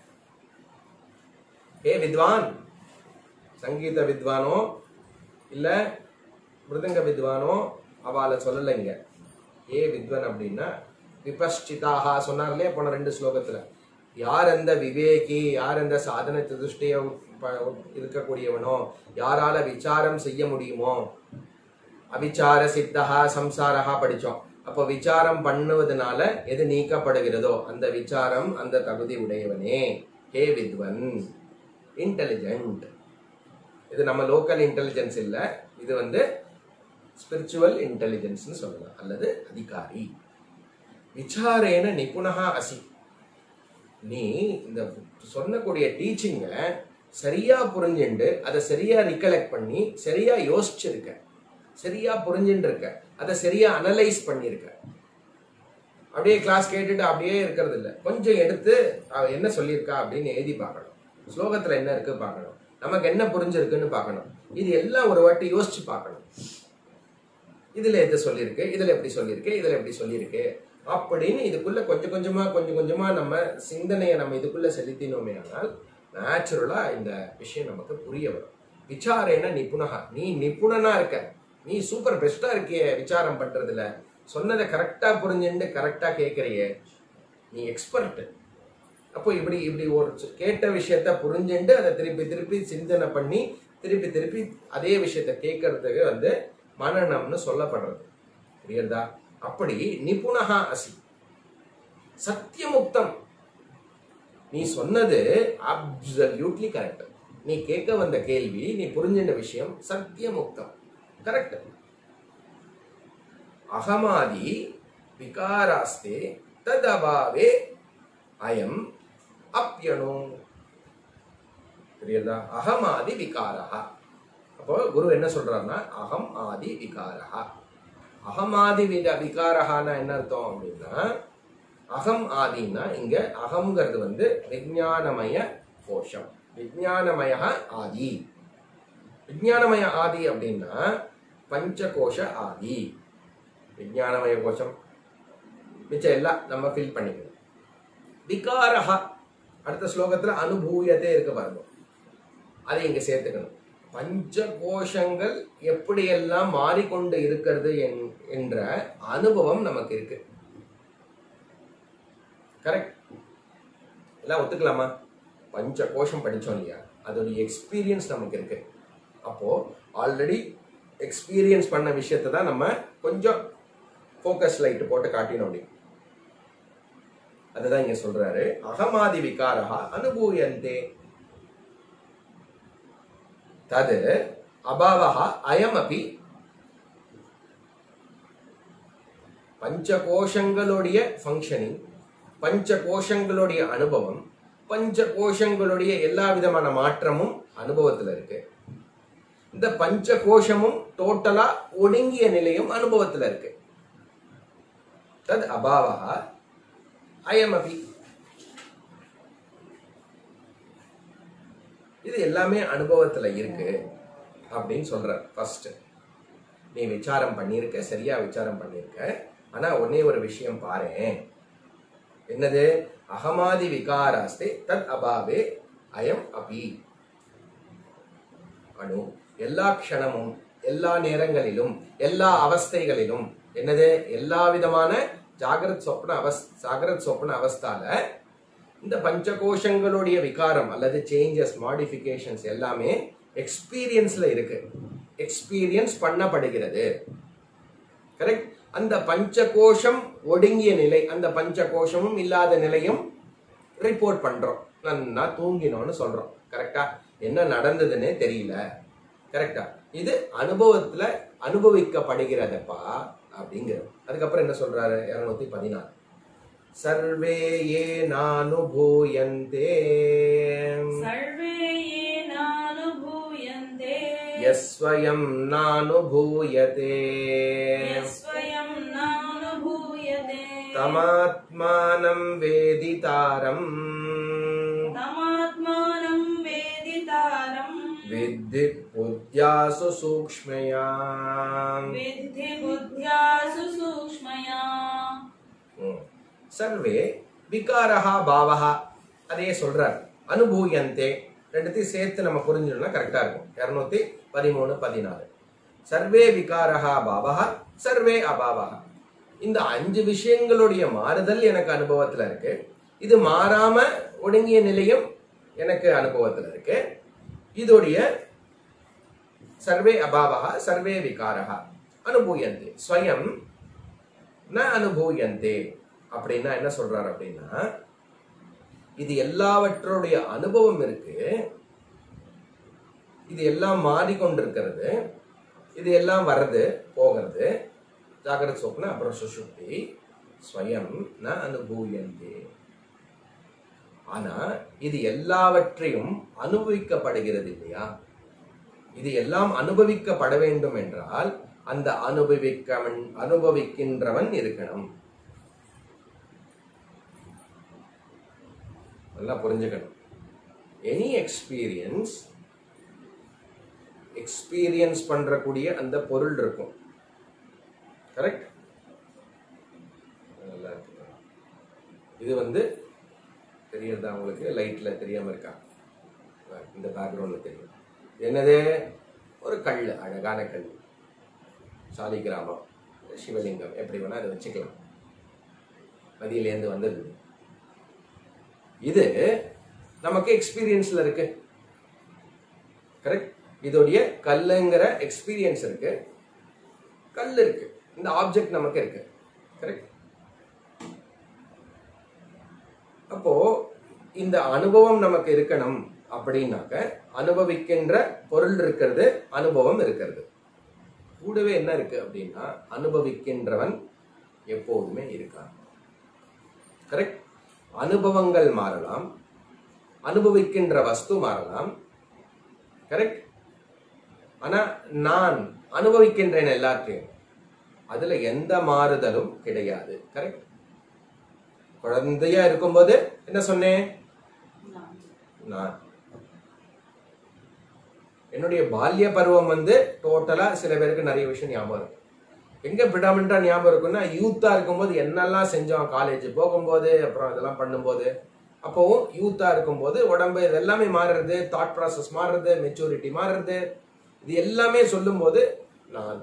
ஹே வித்வான் சங்கீத வித்வானோ இல்ல மிருதங்க வித்வானோ அவளை சொல்லல இங்க ஏ வித்வன் அப்படின்னா விபஷ்சிதாக சொன்னார் இல்லையா போன ரெண்டு ஸ்லோகத்துல யார் அந்த விவேகி யார் அந்த சாதன சதுஷ்டிய ப- இருக்கக்கூடியவனோ யாரால விசாரம் செய்ய முடியுமோ அவிச்சார சித்தஹா சம்சாரஹா படிச்சோம் அப்போ விசாரம் பண்ணுவதனால எது நீக்கப்படுகிறதோ அந்த விசாரம் அந்த தகுதி உடையவனே ஹே வித்வன் இன்டெலிஜென்ட் இது நம்ம லோக்கல் இன்டெலிஜென்ஸ் இல்ல இது வந்து ஸ்பிரிச்சுவல் இன்டெலிஜென்ஸ்னு சொல்லலாம் அல்லது அதிகாரி விசாரேன நிபுணகா அசி நீ இந்த சொன்னக்கூடிய டீச்சிங்க சரியா புரிஞ்சுண்டு அதை சரியா ரிகலெக்ட் பண்ணி சரியா யோசிச்சிருக்க சரியா புரிஞ்சுட்டு இருக்க அதை சரியா அனலைஸ் பண்ணிருக்க அப்படியே கிளாஸ் கேட்டுட்டு அப்படியே இருக்கிறது இல்ல கொஞ்சம் எடுத்து அவ என்ன சொல்லியிருக்கா அப்படின்னு எழுதி பார்க்கணும் ஸ்லோகத்துல என்ன இருக்கு பார்க்கணும் நமக்கு என்ன புரிஞ்சிருக்குன்னு பார்க்கணும் இது எல்லாம் ஒரு வாட்டி யோசிச்சு பார்க்கணும் இதுல எது சொல்லியிருக்கு இதுல எப்படி சொல்லியிருக்கு இதுல எப்படி சொல்லியிருக்கு அப்படின்னு இதுக்குள்ள கொஞ்சம் கொஞ்சமா கொஞ்சம் கொஞ்சமா நம்ம சிந்தனையை நம்ம இதுக்குள்ள செலுத்தினோமே ஆனால் நேச்சுரலா இந்த விஷயம் நமக்கு புரிய வரும் விசாரேன நிபுணகா நீ நிபுணனா இருக்க நீ சூப்பர் பெஸ்டா இருக்கியே விசாரம் பண்றதுல சொன்னதை கரெக்டா புரிஞ்சுண்டு கரெக்டா கேட்கறியே நீ எக்ஸ்பர்ட் அப்போ இப்படி இப்படி ஒரு சு- கேட்ட விஷயத்த புரிஞ்சுண்டு அதை திருப்பி திருப்பி சிந்தனை பண்ணி திருப்பி திருப்பி அதே விஷயத்த கேட்கறதுக்கு வந்து மனநம்னு சொல்லப்படுறது புரியுறதா அப்படி நிபுணகா அசி சத்தியமுக்தம் நீ சொன்னது அப்சல்யூட்லி கரெக்ட் நீ கேட்க வந்த கேள்வி நீ புரிஞ்சின்ற விஷயம் சத்தியமுக்தம் கரெக்ட் அகமாதி விகாராஸ்தே ததபாவே அயம் அப்யணு புரியுதா அகமாதி விகாரஹா அப்போ குரு என்ன சொல்றாருன்னா அகம் ஆதி விகாரஹா அகமாதி வித விகாரஹான்னா என்ன அர்த்தம் அப்படின்னா அகம் ஆதின்னா இங்க அகம்ங்கிறது வந்து விஞ்ஞானமய கோஷம் விஞ்ஞானமய ஆதி விஞ்ஞானமய ஆதி அப்படின்னா பஞ்சகோஷ ஆதி விஞ்ஞானமய கோஷம் மிச்சம் எல்லாம் நம்ம ஃபில் பண்ணிக்கணும் விகாரஹா அடுத்த ஸ்லோகத்துல அனுபூயத்தே இருக்க பாருங்க அதை இங்க சேர்த்துக்கணும் பஞ்ச கோஷங்கள் எப்படியெல்லாம் மாறிக்கொண்டு இருக்கிறது என்- என்ற அனுபவம் நமக்கு இருக்கு கரெக்ட் எல்லாம் ஒத்துக்கலாமா பஞ்ச கோஷம் படிச்சோம் இல்லையா அதோடைய எக்ஸ்பீரியன்ஸ் நமக்கு இருக்கு அப்போ ஆல்ரெடி எக்ஸ்பீரியன்ஸ் பண்ண விஷயத்தை தான் நம்ம கொஞ்சம் ஃபோக்கஸ் லைட் போட்டு காட்டினோம் அப்படி அதுதான் இங்க சொல்றாரு அகமாதி விகாரா அனுபூயந்தே தது அபாவா அயம் அபி பஞ்ச கோஷங்களுடைய ஃபங்க்ஷனிங் பஞ்ச கோஷங்களுடைய அனுபவம் பஞ்ச கோஷங்களுடைய எல்லா விதமான மாற்றமும் அனுபவத்துல இருக்கு இந்த பஞ்ச கோஷமும் டோட்டலா ஒடுங்கிய நிலையும் அனுபவத்துல இருக்கு தத் அபாவா அயமபி இது எல்லாமே அனுபவத்துல இருக்கு அப்படின்னு சொல்ற ஃபர்ஸ்ட் நீ விசாரம் பண்ணியிருக்க சரியா விசாரம் பண்ணியிருக்க ஆனா ஒன்னே ஒரு விஷயம் பாரேன் என்னது அகமாதி விகாராஸ்தே தத் அபாவே அயம் அபி அணு எல்லா க்ஷணமும் எல்லா நேரங்களிலும் எல்லா அவஸ்தைகளிலும் என்னது எல்லா விதமான ஜாகிரத் சொப்ன அவஸ் ஜாகிரத் சொப்ன அவஸ்தால இந்த பஞ்சகோஷங்களுடைய விகாரம் அல்லது சேஞ்சஸ் மாடிஃபிகேஷன்ஸ் எல்லாமே எக்ஸ்பீரியன்ஸ்ல இருக்கு எக்ஸ்பீரியன்ஸ் பண்ணப்படுகிறது கரெக்ட் அந்த பஞ்சகோஷம் ஒடுங்கிய நிலை அந்த பஞ்சகோஷமும் இல்லாத நிலையும் ரிப்போர்ட் பண்றோம் நன்னா தூங்கினோம்னு சொல்றோம் கரெக்டா என்ன நடந்ததுன்னே தெரியல கரெக்டா இது அனுபவத்துல அனுபவிக்கப்படுகிறதப்பா அப்படிங்கிறோம் அதுக்கப்புறம் என்ன சொல்றாரு இருநூத்தி பதினாறு சர்வே ஏ நானுபூயந்தே सर्वे ये नानुभूयन्ते யஸ்வயம் நானுபூயதே यस्वयं नानुभूयते தமாத்மானம் வேதிதாரம் तमात्मानं वेदितारम् வித்தி புத்தியாசு சூக்ஷ்மயாம் विद्धि बुद्ध्यासु सूक्ष्मया ம். சர்வே விகாரஹா பாவஹா அதே சொல்றார் அனுபூயந்தே ரெண்டுத்தையும் சேர்த்து நம்ம புரிஞ்சிடணும்னா கரெக்டா இருக்கும் இருநூத்தி பதிமூணு பதினாறு சர்வே விகாரஹா பாவஹா சர்வே அபாவஹா இந்த அஞ்சு விஷயங்களுடைய மாறுதல் எனக்கு அனுபவத்துல இருக்கு இது மாறாம ஒடுங்கிய நிலையும் எனக்கு அனுபவத்துல இருக்கு இதோடைய சர்வே அபாவஹா சர்வே விகாரஹா அனுபூயந்தே ஸ்வயம் ந அனுபூயந்தே அப்படின்னா என்ன சொல்றாரு அப்படின்னா இது எல்லாவற்றுடைய அனுபவம் இருக்கு இது எல்லாம் மாறிக்கொண்டிருக்கிறது இது எல்லாம் வர்றது போகிறது ஜாகிரத் சொப்ன அப்புறம் சுஷுப்தி ஸ்வயம் ந அனுபூயந்தே ஆனா இது எல்லாவற்றையும் அனுபவிக்கப்படுகிறது இல்லையா இது எல்லாம் அனுபவிக்கப்பட வேண்டும் என்றால் அந்த அனுபவிக்கவன் அனுபவிக்கின்றவன் இருக்கணும் நல்லா புரிஞ்சுக்கணும் எனி எக்ஸ்பீரியன்ஸ் எக்ஸ்பீரியன்ஸ் பண்றக்கூடிய அந்த பொருள் இருக்கும் கரெக்ட் நல்லா இருக்கு இது வந்து தெரியறதா உங்களுக்கு லைட்ல தெரியாம இருக்கா இந்த பேக்ரவுண்ட்ல தெரியும் என்னது ஒரு கல் அழகான கல் சாலிகிராமம் சிவலிங்கம் எப்படி வேணா அதை வச்சுக்கலாம் நதியிலேருந்து வந்தது இது நமக்கு எக்ஸ்பீரியன்ஸ்ல இருக்கு கரெக்ட் இதோடைய கல்லுங்கிற எக்ஸ்பீரியன்ஸ் இருக்கு கல் இருக்கு இந்த ஆப்ஜெக்ட் நமக்கு இருக்கு கரெக்ட் அப்போ இந்த அனுபவம் நமக்கு இருக்கணும் அப்படின்னாக்க அனுபவிக்கின்ற பொருள் இருக்கிறது அனுபவம் இருக்கிறது கூடவே என்ன இருக்கு அப்படின்னா அனுபவிக்கின்றவன் எப்போதுமே இருக்கான் கரெக்ட் அனுபவங்கள் மாறலாம் அனுபவிக்கின்ற வஸ்து மாறலாம் கரெக்ட் ஆனா நான் அனுபவிக்கின்றேன் எல்லாத்தையும் அதுல எந்த மாறுதலும் கிடையாது கரெக்ட் குழந்தையா இருக்கும்போது என்ன சொன்னேன் நான் என்னுடைய பால்ய பருவம் வந்து டோட்டலா சில பேருக்கு நிறைய விஷயம் ஞாபகம் இருக்கும் எங்க பிடாமிட்டா ஞாபகம் இருக்கும்னா யூத்தா இருக்கும்போது என்னெல்லாம் செஞ்சோம் காலேஜ் போகும்போது அப்புறம் இதெல்லாம் பண்ணும்போது அப்போவும் யூத்தா இருக்கும்போது உடம்பு இது எல்லாமே மாறுறது தாட் ப்ராசஸ் மாறுறது மெச்சூரிட்டி மாறுறது இது எல்லாமே சொல்லும்போது நான்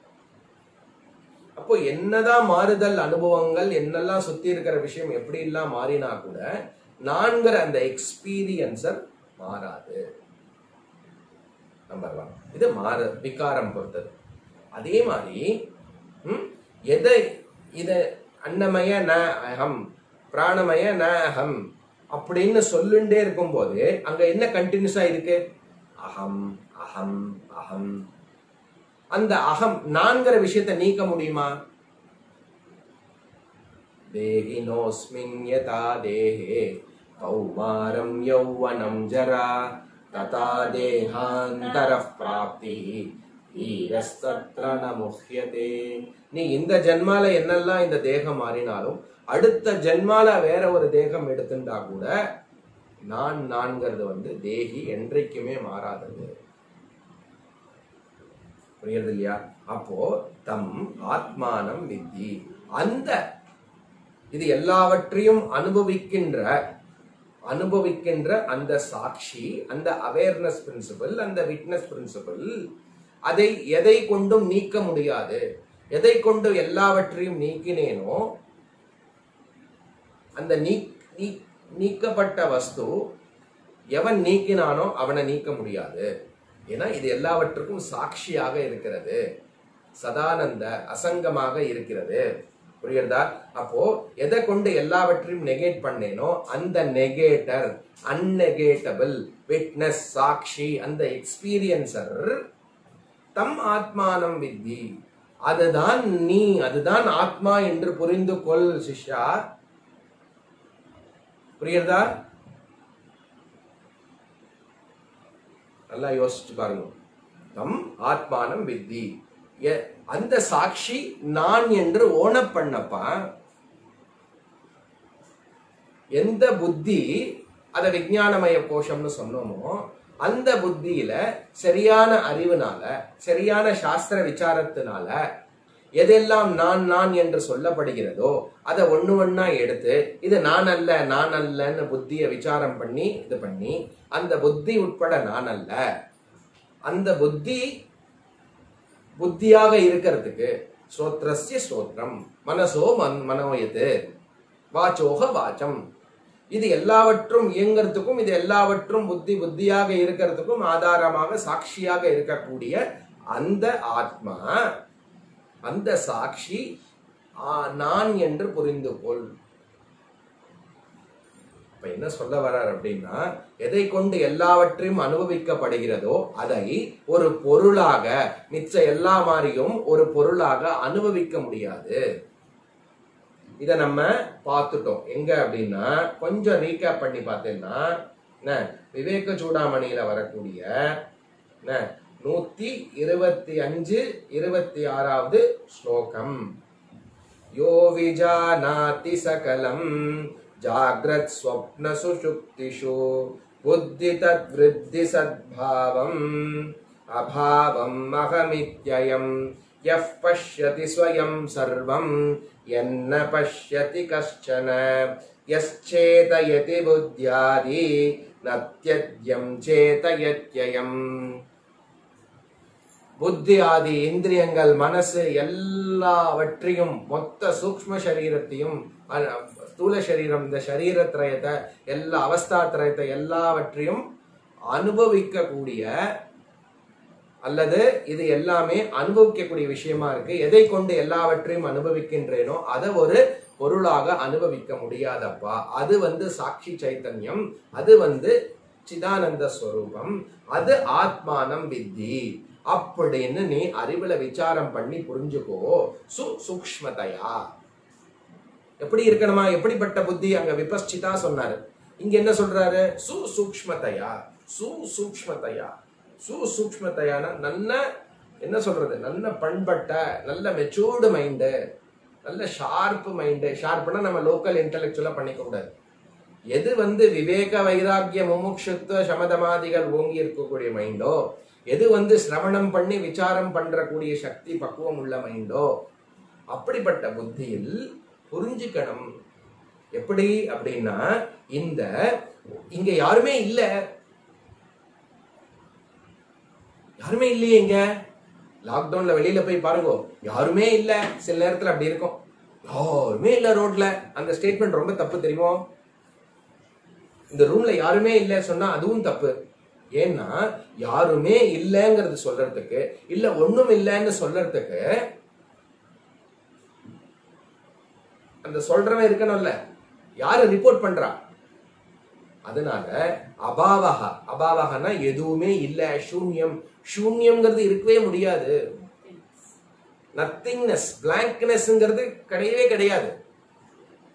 அப்போ என்னதான் மாறுதல் அனுபவங்கள் என்னெல்லாம் சுத்தி இருக்கிற விஷயம் எப்படி எல்லாம் மாறினா கூட நான்கிற அந்த எக்ஸ்பீரியன்சர் மாறாது நம்பர் ஒன் இது மாற விகாரம் பொறுத்தது அதே மாதிரி ம், எதை இத அன்னமய ந அகம் பிராணமய ந அகம் அப்படின்னு சொல்லுண்டே இருக்கும்போது அங்க என்ன கண்டினியூஸா இருக்கு அகம் அகம் அகம் அந்த அகம் நான்கிற விஷயத்தை நீக்க முடியுமா தேகினோஸ்மின் யதா தேஹே கௌமாரம் யௌவனம் ஜரா ததா தேகாந்தரः பிராப்தி ஈரஸ்தத்ர ந முஹ்யதே நீ இந்த ஜென்மால என்னெல்லாம் இந்த தேகம் மாறினாலும் அடுத்த ஜென்மால வேற ஒரு தேகம் எடுத்துட்டா கூட நான் நான்கிறது வந்து தேகி என்றைக்குமே மாறாதது புரியுறது இல்லையா அப்போ தம் ஆத்மானம் வித்தி அந்த இது எல்லாவற்றையும் அனுபவிக்கின்ற அனுபவிக்கின்ற அந்த சாட்சி அந்த அவேர்னஸ் பிரின்சிபல் அந்த விட்னஸ் பிரின்சிபல் அதை எதை கொண்டும் நீக்க முடியாது எதை கொண்டு எல்லாவற்றையும் நீக்கினேனோ அந்த நீக் நீ- நீக்கப்பட்ட வஸ்து எவன் நீக்கினானோ அவனை நீக்க முடியாது ஏன்னா இது எல்லாவற்றுக்கும் சாட்சியாக இருக்கிறது சதானந்த அசங்கமாக இருக்கிறது புரியுறதா அப்போ எதை கொண்டு எல்லாவற்றையும் நெகேட் பண்ணேனோ அந்த நெகேட்டர் அன்னெகேட்டபிள் விட்னஸ் சாட்சி அந்த எக்ஸ்பீரியன்சர் தம் ஆத்மானம் வித்தி அதுதான் நீ அதுதான் ஆத்மா என்று புரிந்து கொள் சிஷ்யா புரியுறதா நல்லா யோசிச்சு பாருங்க தம் ஆத்மானம் வித்தி எ- அந்த சாட்சி நான் என்று ஓன பண்ணப்பா எந்த புத்தி அத விஞ்ஞானமய கோஷம்னு சொன்னோமோ அந்த புத்தியில சரியான அறிவுனால சரியான சாஸ்திர விசாரத்தினால எதெல்லாம் நான் நான் என்று சொல்லப்படுகிறதோ அதை ஒண்ணு ஒண்ணா எடுத்து இது நான் அல்ல நான் அல்லன்னு புத்தியை விசாரம் பண்ணி இது பண்ணி அந்த புத்தி உட்பட நான் அல்ல அந்த புத்தி புத்தியாக இருக்கிறதுக்கு ஸ்ரோத்ரஸ்ய ஸ்ரோத்ரம் மனசோ மன் மனோயது வாச்சோக வாச்சம் இது எல்லாவற்றும் இயங்கிறதுக்கும் இது எல்லாவற்றும் புத்தி புத்தியாக இருக்கிறதுக்கும் ஆதாரமாக சாட்சியாக இருக்கக்கூடிய அந்த ஆத்மா அந்த சாட்சி ஆ, நான் என்று புரிந்து கொள் இப்ப என்ன சொல்ல வர்றார் அப்படின்னா எதை கொண்டு எல்லாவற்றையும் அனுபவிக்கப்படுகிறதோ அதை ஒரு பொருளாக மிச்ச எல்லா மாதிரியும் ஒரு பொருளாக அனுபவிக்க முடியாது இத நம்ம பார்த்துட்டோம் எங்க அப்படின்னா கொஞ்சம் ரீகேப் பண்ணி பார்த்தீங்கன்னா என்ன விவேக சூடாமணியில வரக்கூடிய என்ன நூத்தி இருபத்தி அஞ்சு இருபத்தி ஆறாவது ஸ்லோகம் யோ விஜானாதி சகலம் ஜாகிரத் ஸ்வப்ன சுஷுப்திஷு புத்தி தத் விருத்தி சத்பாவம் அபாவம் அகமித்யயம் யஃப் பஷ்யதி ஸ்வயம் சர்வம் என்ன பஷ்யதி கஷ்டன யச்சேதயதி புத்தியாதி நத்யத்யம் சேதயத்யயம் புத்தி ஆதி இந்திரியங்கள் மனசு எல்லாவற்றையும் மொத்த சூக்ம சரீரத்தையும் அ- ஸ்தூல சரீரம் இந்த சரீரத்திரயத்தை எல்லா அவஸ்தாத்திரயத்தை எல்லாவற்றையும் அனுபவிக்கக்கூடிய அல்லது இது எல்லாமே அனுபவிக்கக்கூடிய விஷயமா இருக்கு எதை கொண்டு எல்லாவற்றையும் அனுபவிக்கின்றேனோ அதை ஒரு பொருளாக அனுபவிக்க முடியாதப்பா அது வந்து சாட்சி சைத்தன்யம் அது வந்து சிதானந்த ஸ்வரூபம் அது ஆத்மானம் வித்தி அப்படின்னு நீ அறிவுல விசாரம் பண்ணி புரிஞ்சுக்கோ சு சூக்ஷ்மதையா எப்படி இருக்கணுமா எப்படிப்பட்ட புத்தி அங்க விபஸ்சிதா சொன்னாரு இங்க என்ன சொல்றாரு சு சூக்ஷ்மதையா சு சூக்ஷ்மதையா சு சூக்ஷ்மதையான நல்ல என்ன சொல்றது நல்ல பண்பட்ட நல்ல மெச்சூர்டு மைண்டு நல்ல ஷார்ப் மைண்டு ஷார்ப்னா நம்ம லோக்கல் இன்டெலெக்சுவலா பண்ணிக்க கூடாது எது வந்து விவேக வைராக்கிய முமுட்சுத்துவ சமதமாதிகள் ஓங்கி இருக்கக்கூடிய மைண்டோ எது வந்து சிரவணம் பண்ணி விசாரம் பண்ற கூடிய சக்தி பக்குவம் உள்ள மைண்டோ அப்படிப்பட்ட புத்தியில் புரிஞ்சுக்கணும் எப்படி அப்படின்னா இந்த இங்க யாருமே இல்ல யாருமே இல்லையே இங்க லாக்டவுன்ல வெளியில போய் பாருங்க யாருமே இல்ல சில நேரத்துல அப்படி இருக்கும் யாருமே இல்ல ரோட்ல அந்த ஸ்டேட்மெண்ட் ரொம்ப தப்பு தெரியுமோ இந்த ரூம்ல யாருமே இல்ல சொன்னா அதுவும் தப்பு ஏன்னா யாருமே இல்லைங்கிறது சொல்றதுக்கு இல்ல ஒண்ணும் இல்லைன்னு சொல்றதுக்கு அந்த சொல்றவன் இருக்கணும்ல யாரு ரிப்போர்ட் பண்றா அதனால அபாவகா அபாவகனா எதுவுமே இல்ல சூன்யம் சூன்யம்ங்கிறது இருக்கவே முடியாது நத்திங்னஸ் பிளாங்க்னஸ்ங்கிறது கிடையவே கிடையாது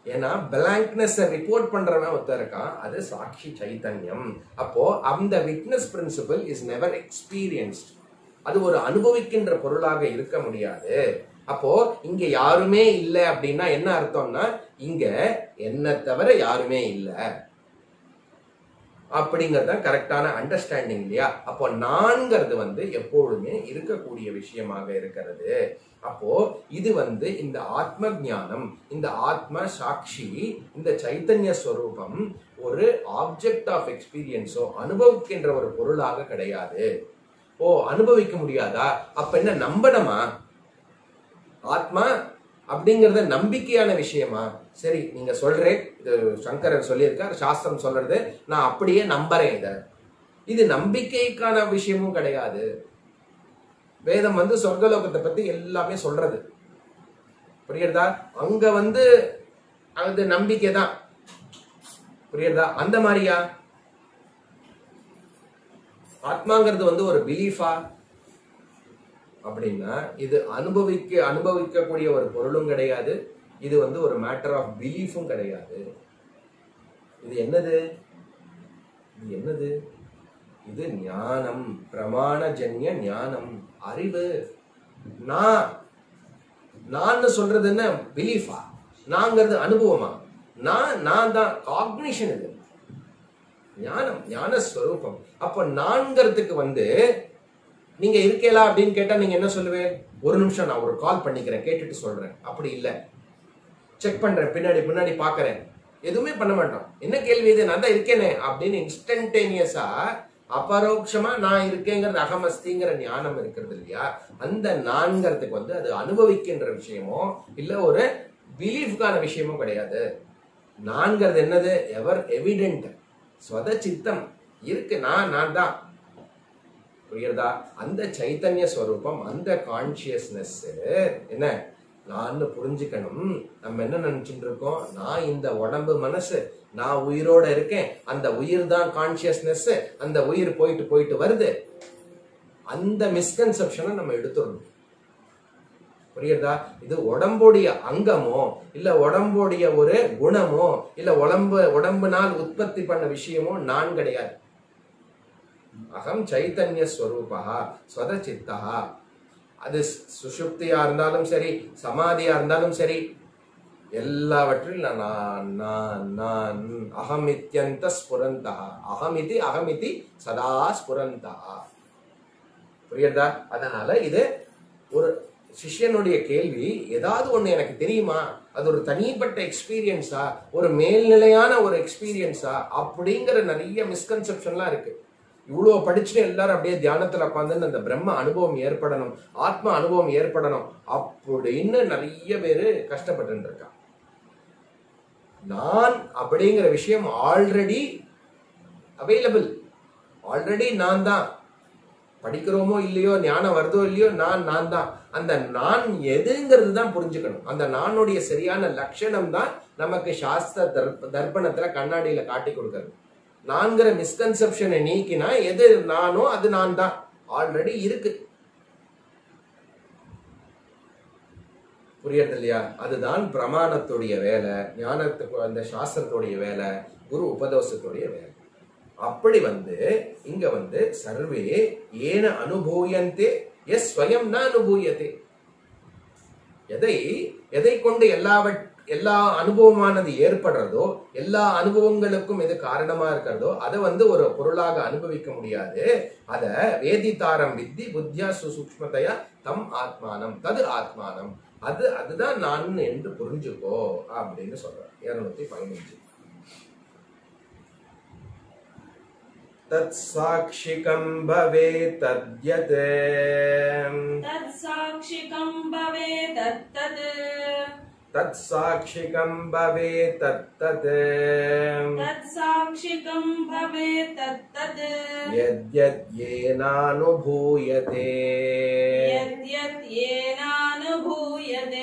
ஏன்னா பிளாங்க்னஸ் ரிப்போர்ட் பண்றவன் ஒருத்தர் இருக்கான் அது சாட்சி சைத்தன்யம் அப்போ அந்த witness principle is never experienced அது ஒரு அனுபவிக்கின்ற பொருளாக இருக்க முடியாது அப்போ இங்க யாருமே இல்லை அப்படின்னா என்ன அர்த்தம்னா இங்க என்ன தவிர யாருமே இல்லை அப்படிங்கிறது தான் கரெக்டான அண்டர்ஸ்டாண்டிங் இல்லையா அப்போ நான்கிறது வந்து எப்பொழுதுமே இருக்கக்கூடிய விஷயமாக இருக்கிறது அப்போ இது வந்து இந்த ஆத்ம ஞானம் இந்த ஆத்ம சாட்சி இந்த சைத்தன்ய ஸ்வரூபம் ஒரு ஆப்ஜெக்ட் ஆஃப் எக்ஸ்பீரியன்ஸோ அனுபவிக்கின்ற ஒரு பொருளாக கிடையாது ஓ அனுபவிக்க முடியாதா அப்ப என்ன நம்பணுமா ஆத்மா அப்படிங்கறத நம்பிக்கையான விஷயமா சரி நீங்க சொல்றேன் இது சங்கரர் சொல்லியிருக்கார் சாஸ்திரம் சொல்றது நான் அப்படியே நம்புறேன் இத இது நம்பிக்கைக்கான விஷயமும் கிடையாது வேதம் வந்து சொர்க்கலோகத்தை பத்தி எல்லாமே சொல்றது புரியுறதா அங்க வந்து அது நம்பிக்கை தான் புரியுறதா அந்த மாதிரியா ஆத்மாங்கிறது வந்து ஒரு பிலீஃபா அப்படின்னா இது அனுபவிக்க அனுபவிக்கக்கூடிய ஒரு பொருளும் கிடையாது இது வந்து ஒரு மேட்டர் ஆஃப் பிலீஃபும் கிடையாது இது என்னது இது என்னது இது ஞானம் பிரமாணஜன்ய ஞானம் அறிவு நான் நான் சொல்றது என்ன பிலீஃபா நாங்கிறது அனுபவமா நான் நான் தான் காக்னிஷன் இது ஞானம் ஞான ஸ்வரூபம் அப்ப நான்கிறதுக்கு வந்து நீங்க இருக்கேலா அப்படின்னு கேட்டா நீங்க என்ன சொல்லுவேன் ஒரு நிமிஷம் நான் ஒரு கால் பண்ணிக்கிறேன் கேட்டுட்டு சொல்றேன் அப்படி இல்ல செக் பண்றேன் பின்னாடி பின்னாடி பாக்குறேன் எதுவுமே பண்ண மாட்டோம் என்ன கேள்வி இது நான் தான் இருக்கேனே அப்படின்னு இன்ஸ்டன்டேனியஸா அபரோக்ஷமா நான் இருக்கேங்கிறது அகமஸ்திங்கிற ஞானம் இருக்கிறது இல்லையா அந்த நான்கிறதுக்கு வந்து அது அனுபவிக்கின்ற விஷயமோ இல்ல ஒரு பிலீஃப்கான விஷயமோ கிடையாது நான்கிறது என்னது எவர் எவிடென்ட் ஸ்வத சித்தம் இருக்கு நான் நான் தான் புரியுறதா அந்த சைத்தன்ய ஸ்வரூபம் அந்த கான்சியஸ்னஸ் என்ன நான் புரிஞ்சுக்கணும் நம்ம என்ன நினைச்சிட்டு இருக்கோம் நான் இந்த உடம்பு மனசு நான் உயிரோட இருக்கேன் அந்த உயிர் தான் கான்சியஸ்னஸ் அந்த உயிர் போயிட்டு போயிட்டு வருது அந்த மிஸ்கன்செப்ஷனை நம்ம எடுத்துடணும் புரியுறதா இது உடம்புடைய அங்கமோ இல்ல உடம்புடைய ஒரு குணமோ இல்ல உடம்பு உடம்புனால் உற்பத்தி பண்ண விஷயமோ நான் கிடையாது அகம் சைத்தன்ய ஸ்வரூபா ஸ்வத சித்தா அது சுஷுப்தியா இருந்தாலும் சரி சமாதியா இருந்தாலும் சரி எல்லாவற்றிலும் நான் நான் நான் அகமித்யந்த ஸ்புரந்தா அகமிதி அகமிதி சதா ஸ்புரந்தா புரியுதா அதனால இது ஒரு சிஷ்யனுடைய கேள்வி ஏதாவது ஒண்ணு எனக்கு தெரியுமா அது ஒரு தனிப்பட்ட எக்ஸ்பீரியன்ஸா ஒரு மேல்நிலையான ஒரு எக்ஸ்பீரியன்ஸா அப்படிங்கிற நிறைய மிஸ்கன்செப்ஷன்லாம் இருக்கு இவ்வளோ படிச்சுட்டு எல்லாரும் அப்படியே தியானத்துல உட்காந்து அந்த பிரம்ம அனுபவம் ஏற்படணும் ஆத்ம அனுபவம் ஏற்படணும் அப்படின்னு நிறைய பேரு கஷ்டப்பட்டு இருக்கா நான் அப்படிங்கிற விஷயம் ஆல்ரெடி அவைலபிள் ஆல்ரெடி நான் தான் படிக்கிறோமோ இல்லையோ ஞானம் வருதோ இல்லையோ நான் நான் தான் அந்த நான் எதுங்கிறது தான் புரிஞ்சுக்கணும் அந்த நானுடைய சரியான லட்சணம் தான் நமக்கு சாஸ்திர தர்ப்ப தர்ப்பணத்துல கண்ணாடியில காட்டி கொடுக்கறது நான்கிற மிஸ்கன்செப்ஷனை நீக்கினா எது நானோ அது நான் தான் ஆல்ரெடி இருக்கு புரியறது இல்லையா அதுதான் பிரமாணத்துடைய வேலை ஞானத்துக்கு அந்த சாஸ்திரத்துடைய வேலை குரு உபதோஷத்துடைய வேலை அப்படி வந்து இங்க வந்து சர்வே ஏன அனுபூயந்தே எஸ் ஸ்வயம் ந அனுபூயத்தே எதை எதை கொண்டு எல்லாவற் எல்லா அனுபவமானது ஏற்படுறதோ எல்லா அனுபவங்களுக்கும் எது காரணமா இருக்கிறதோ அதை வந்து ஒரு பொருளாக அனுபவிக்க முடியாது அத வேதித்தாரம் வித்தி புத்தியா சுசூக்மதையா தம் ஆத்மானம் தது ஆத்மானம் அது அதுதான் நான் என்று புரிஞ்சுக்கோ அப்படின்னு சொல்றார் இருநூத்தி பதினஞ்சு தத் சாட்சிகம் பவே தத்யத் तत्साक्षिकं भवेदत्तद् தத் சாட்சிகம் பவே தத்தத் तत्साक्षिकं भवेदत्तद् यद्यद् येनानुभूयते यद्यत् येनानुभूयते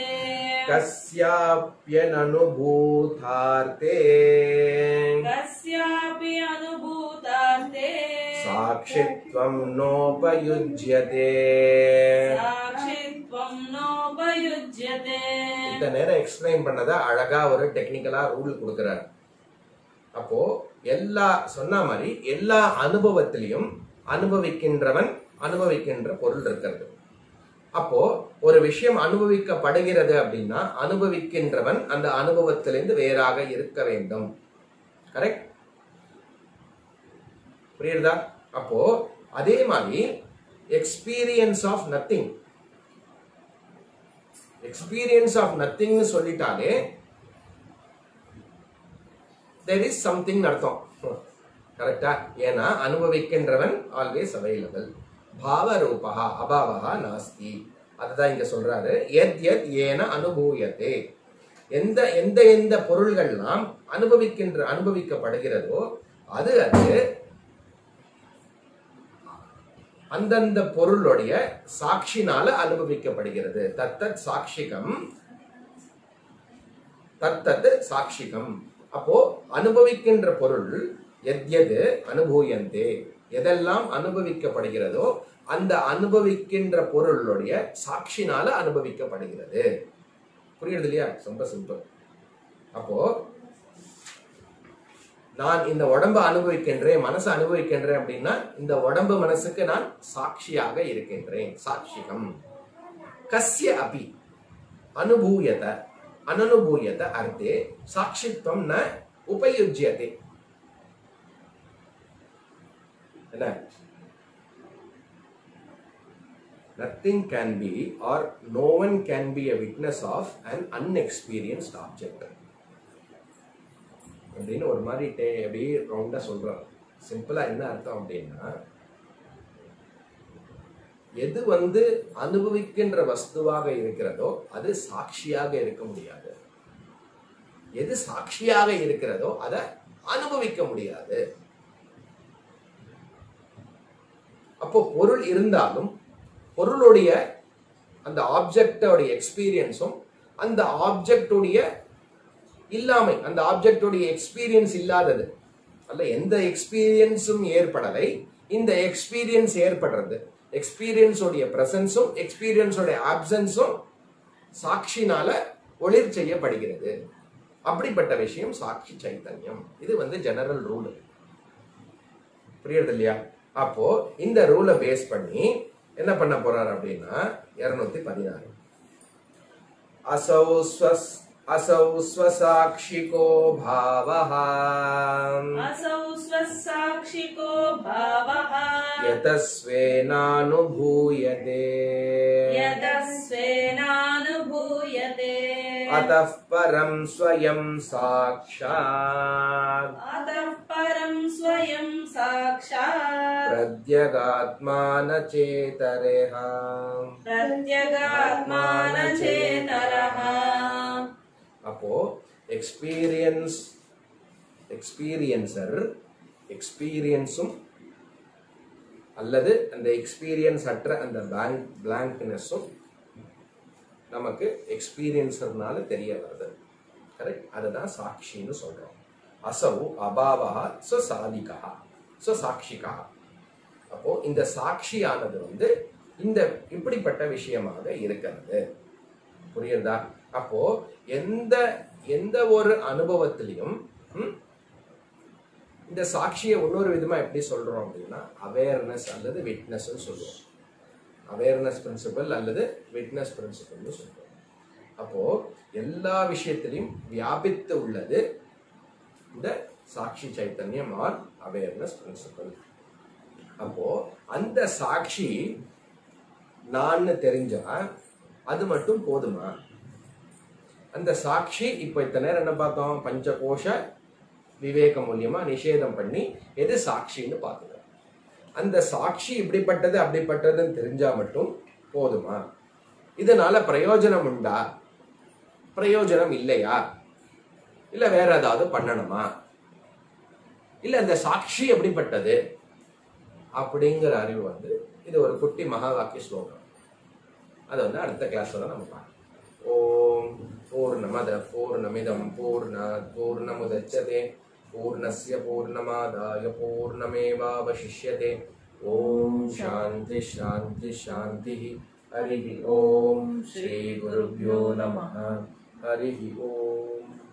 कस्याप्यननुभूतार्थे कस्यापि अनुभूतार्थे साक्षित्वं नोपयुज्यते साक्षित्वं त्वं नोपयुज्यते இந்த நேரம் எக்ஸ்பிளைன் பண்ணத அழகா ஒரு டெக்னிக்கலா ரூல் கொடுக்கிறார் அப்போ எல்லா சொன்ன மாதிரி எல்லா அனுபவத்திலையும் அனுபவிக்கின்றவன் அனுபவிக்கின்ற பொருள் இருக்கிறது அப்போ ஒரு விஷயம் அனுபவிக்கப்படுகிறது அப்படின்னா அனுபவிக்கின்றவன் அந்த அனுபவத்திலிருந்து வேறாக இருக்க வேண்டும் கரெக்ட் புரியுதா அப்போ அதே மாதிரி experience of nothing experience of நத்திங்னு சொல்லிட்டாலே தெர் இஸ் சம்திங் அர்த்தம் கரெக்டா ஏன்னா அனுபவிக்கின்றவன் ஆல்வேஸ் அவைலபிள் பாவரூபா அபாவா நாஸ்தி அதுதான் இங்க சொல்றாரு எத் எத் ஏன அனுபூயத்தே எந்த எந்த எந்த பொருள்கள்லாம் அனுபவிக்கின்ற அனுபவிக்கப்படுகிறதோ அது அது அந்தந்த பொருளுடைய சாட்சினால அனுபவிக்கப்படுகிறது தத்தத் சாட்சிகம் தத்தத் சாட்சிகம் அப்போ அனுபவிக்கின்ற பொருள் எத்யது அனுபூயந்தே எதெல்லாம் அனுபவிக்கப்படுகிறதோ அந்த அனுபவிக்கின்ற பொருளுடைய சாட்சினால அனுபவிக்கப்படுகிறது புரியுது இல்லையா ரொம்ப சிம்பிள் அப்போ நான் இந்த உடம்பை அனுபவிக்கின்றேன் மனசை அனுபவிக்கின்றேன் அப்படின்னா இந்த உடம்பு மனசுக்கு நான் சாட்சியாக இருக்கின்றேன் சாட்சிகம் கஸ்ய அபி அனுபூயத அனனுபூயத அர்த்தே சாட்சித்வம் ந உபயுஜ்யதே என்ன nothing can be or no one can be a witness of an unexperienced object அப்படின்னு ஒரு மாதிரி டே அப்படியே ரவுண்டா சொல்றாங்க சிம்பிளா என்ன அர்த்தம் அப்படின்னா எது வந்து அனுபவிக்கின்ற வஸ்துவாக இருக்கிறதோ அது சாட்சியாக இருக்க முடியாது எது சாட்சியாக இருக்கிறதோ அதை அனுபவிக்க முடியாது அப்போ பொருள் இருந்தாலும் பொருளுடைய அந்த ஆப்ஜெக்டோடைய எக்ஸ்பீரியன்ஸும் அந்த ஆப்ஜெக்டுடைய இல்லாமை அந்த ஆப்ஜெக்டுடைய எக்ஸ்பீரியன்ஸ் இல்லாதது அல்ல எந்த எக்ஸ்பீரியன்ஸும் ஏற்படலை இந்த எக்ஸ்பீரியன்ஸ் ஏற்படுறது எக்ஸ்பீரியன்ஸோடைய பிரசன்ஸும் எக்ஸ்பீரியன்ஸோடைய ஆப்சன்ஸும் சாட்சினால ஒளிர் செய்யப்படுகிறது அப்படிப்பட்ட விஷயம் சாட்சி சைத்தன்யம் இது வந்து ஜெனரல் ரூல் புரியுறது இல்லையா அப்போ இந்த ரூலை பேஸ் பண்ணி என்ன பண்ண போறார் அப்படின்னா இருநூத்தி பதினாறு அசௌ ஸ்வஸ் असौ स्वसाक्षिको भावः असौ स्वसाक्षिको भावः यतस्वेनानुभूयते यदस्वेनानुभूयते अतः परं स्वयं साक्षात् अतः परं स्वयं साक्षात् प्रत्यगात्मानचेतरेह प्रत्यगात्मानचेतरः அப்போ எக்ஸ்பீரியன்ஸ் எக்ஸ்பீரியன்சர் எக்ஸ்பீரியன்ஸும் அல்லது அந்த எக்ஸ்பீரியன்ஸ் அற்ற அந்த பிளாங்க் பிளாங்க்னஸும் நமக்கு எக்ஸ்பீரியன்ஸர்னால தெரிய வருது கரெக்ட் அதுதான் சாட்சின்னு சொல்றோம் அசௌ அபாவா ஸ்வசாதிகா ஸ்வசாட்சிகா அப்போ இந்த சாட்சியானது வந்து இந்த இப்படிப்பட்ட விஷயமாக இருக்கிறது புரியுதா அப்போ எந்த எந்த ஒரு அனுபவத்திலையும் ம், இந்த சாட்சியை இன்னொரு விதமா எப்படி சொல்றோம் அப்படின்னா அவேர்னஸ் அல்லது விட்னஸ் சொல்லுவோம் அவேர்னஸ் பிரின்சிபல் அல்லது விட்னஸ் பிரின்சிபல்னு சொல்றோம் அப்போ எல்லா விஷயத்திலையும் வியாபித்து உள்ளது இந்த சாட்சி சைத்தன்யம் ஆர் அவேர்னஸ் பிரின்சிபல் அப்போ அந்த சாட்சி நான் தெரிஞ்சா அது மட்டும் போதுமா அந்த சாட்சி இப்போ இத்தனை நேரம் என்ன பார்த்தோம் பஞ்சகோஷ விவேக மூலியமா நிஷேதம் பண்ணி எது சாட்சின்னு பார்த்துக்கிறோம் அந்த சாட்சி இப்படிப்பட்டது அப்படிப்பட்டதுன்னு தெரிஞ்சா மட்டும் போதுமா இதனால பிரயோஜனம் உண்டா பிரயோஜனம் இல்லையா இல்ல வேற ஏதாவது பண்ணணுமா இல்ல அந்த சாட்சி எப்படிப்பட்டது அப்படிங்கிற அறிவு வந்து இது ஒரு குட்டி மகா வாக்கிய ஸ்லோகம் அதை வந்து அடுத்த கிளாஸ்ல தான் நம்ம பார்க்கலாம் ஓம் பூர்ணமத பூர்ணமிதம் பூர்ணாத் பூர்ணமுதச்சதே பூர்ணஸ்ய பூர்ணமாதாய பூர்ணமேவாவசிஷ்யதே ஓம் சாந்தி சாந்தி சாந்தி हरिः ॐ श्रीगुरुभ्यो नमः हरिः ॐ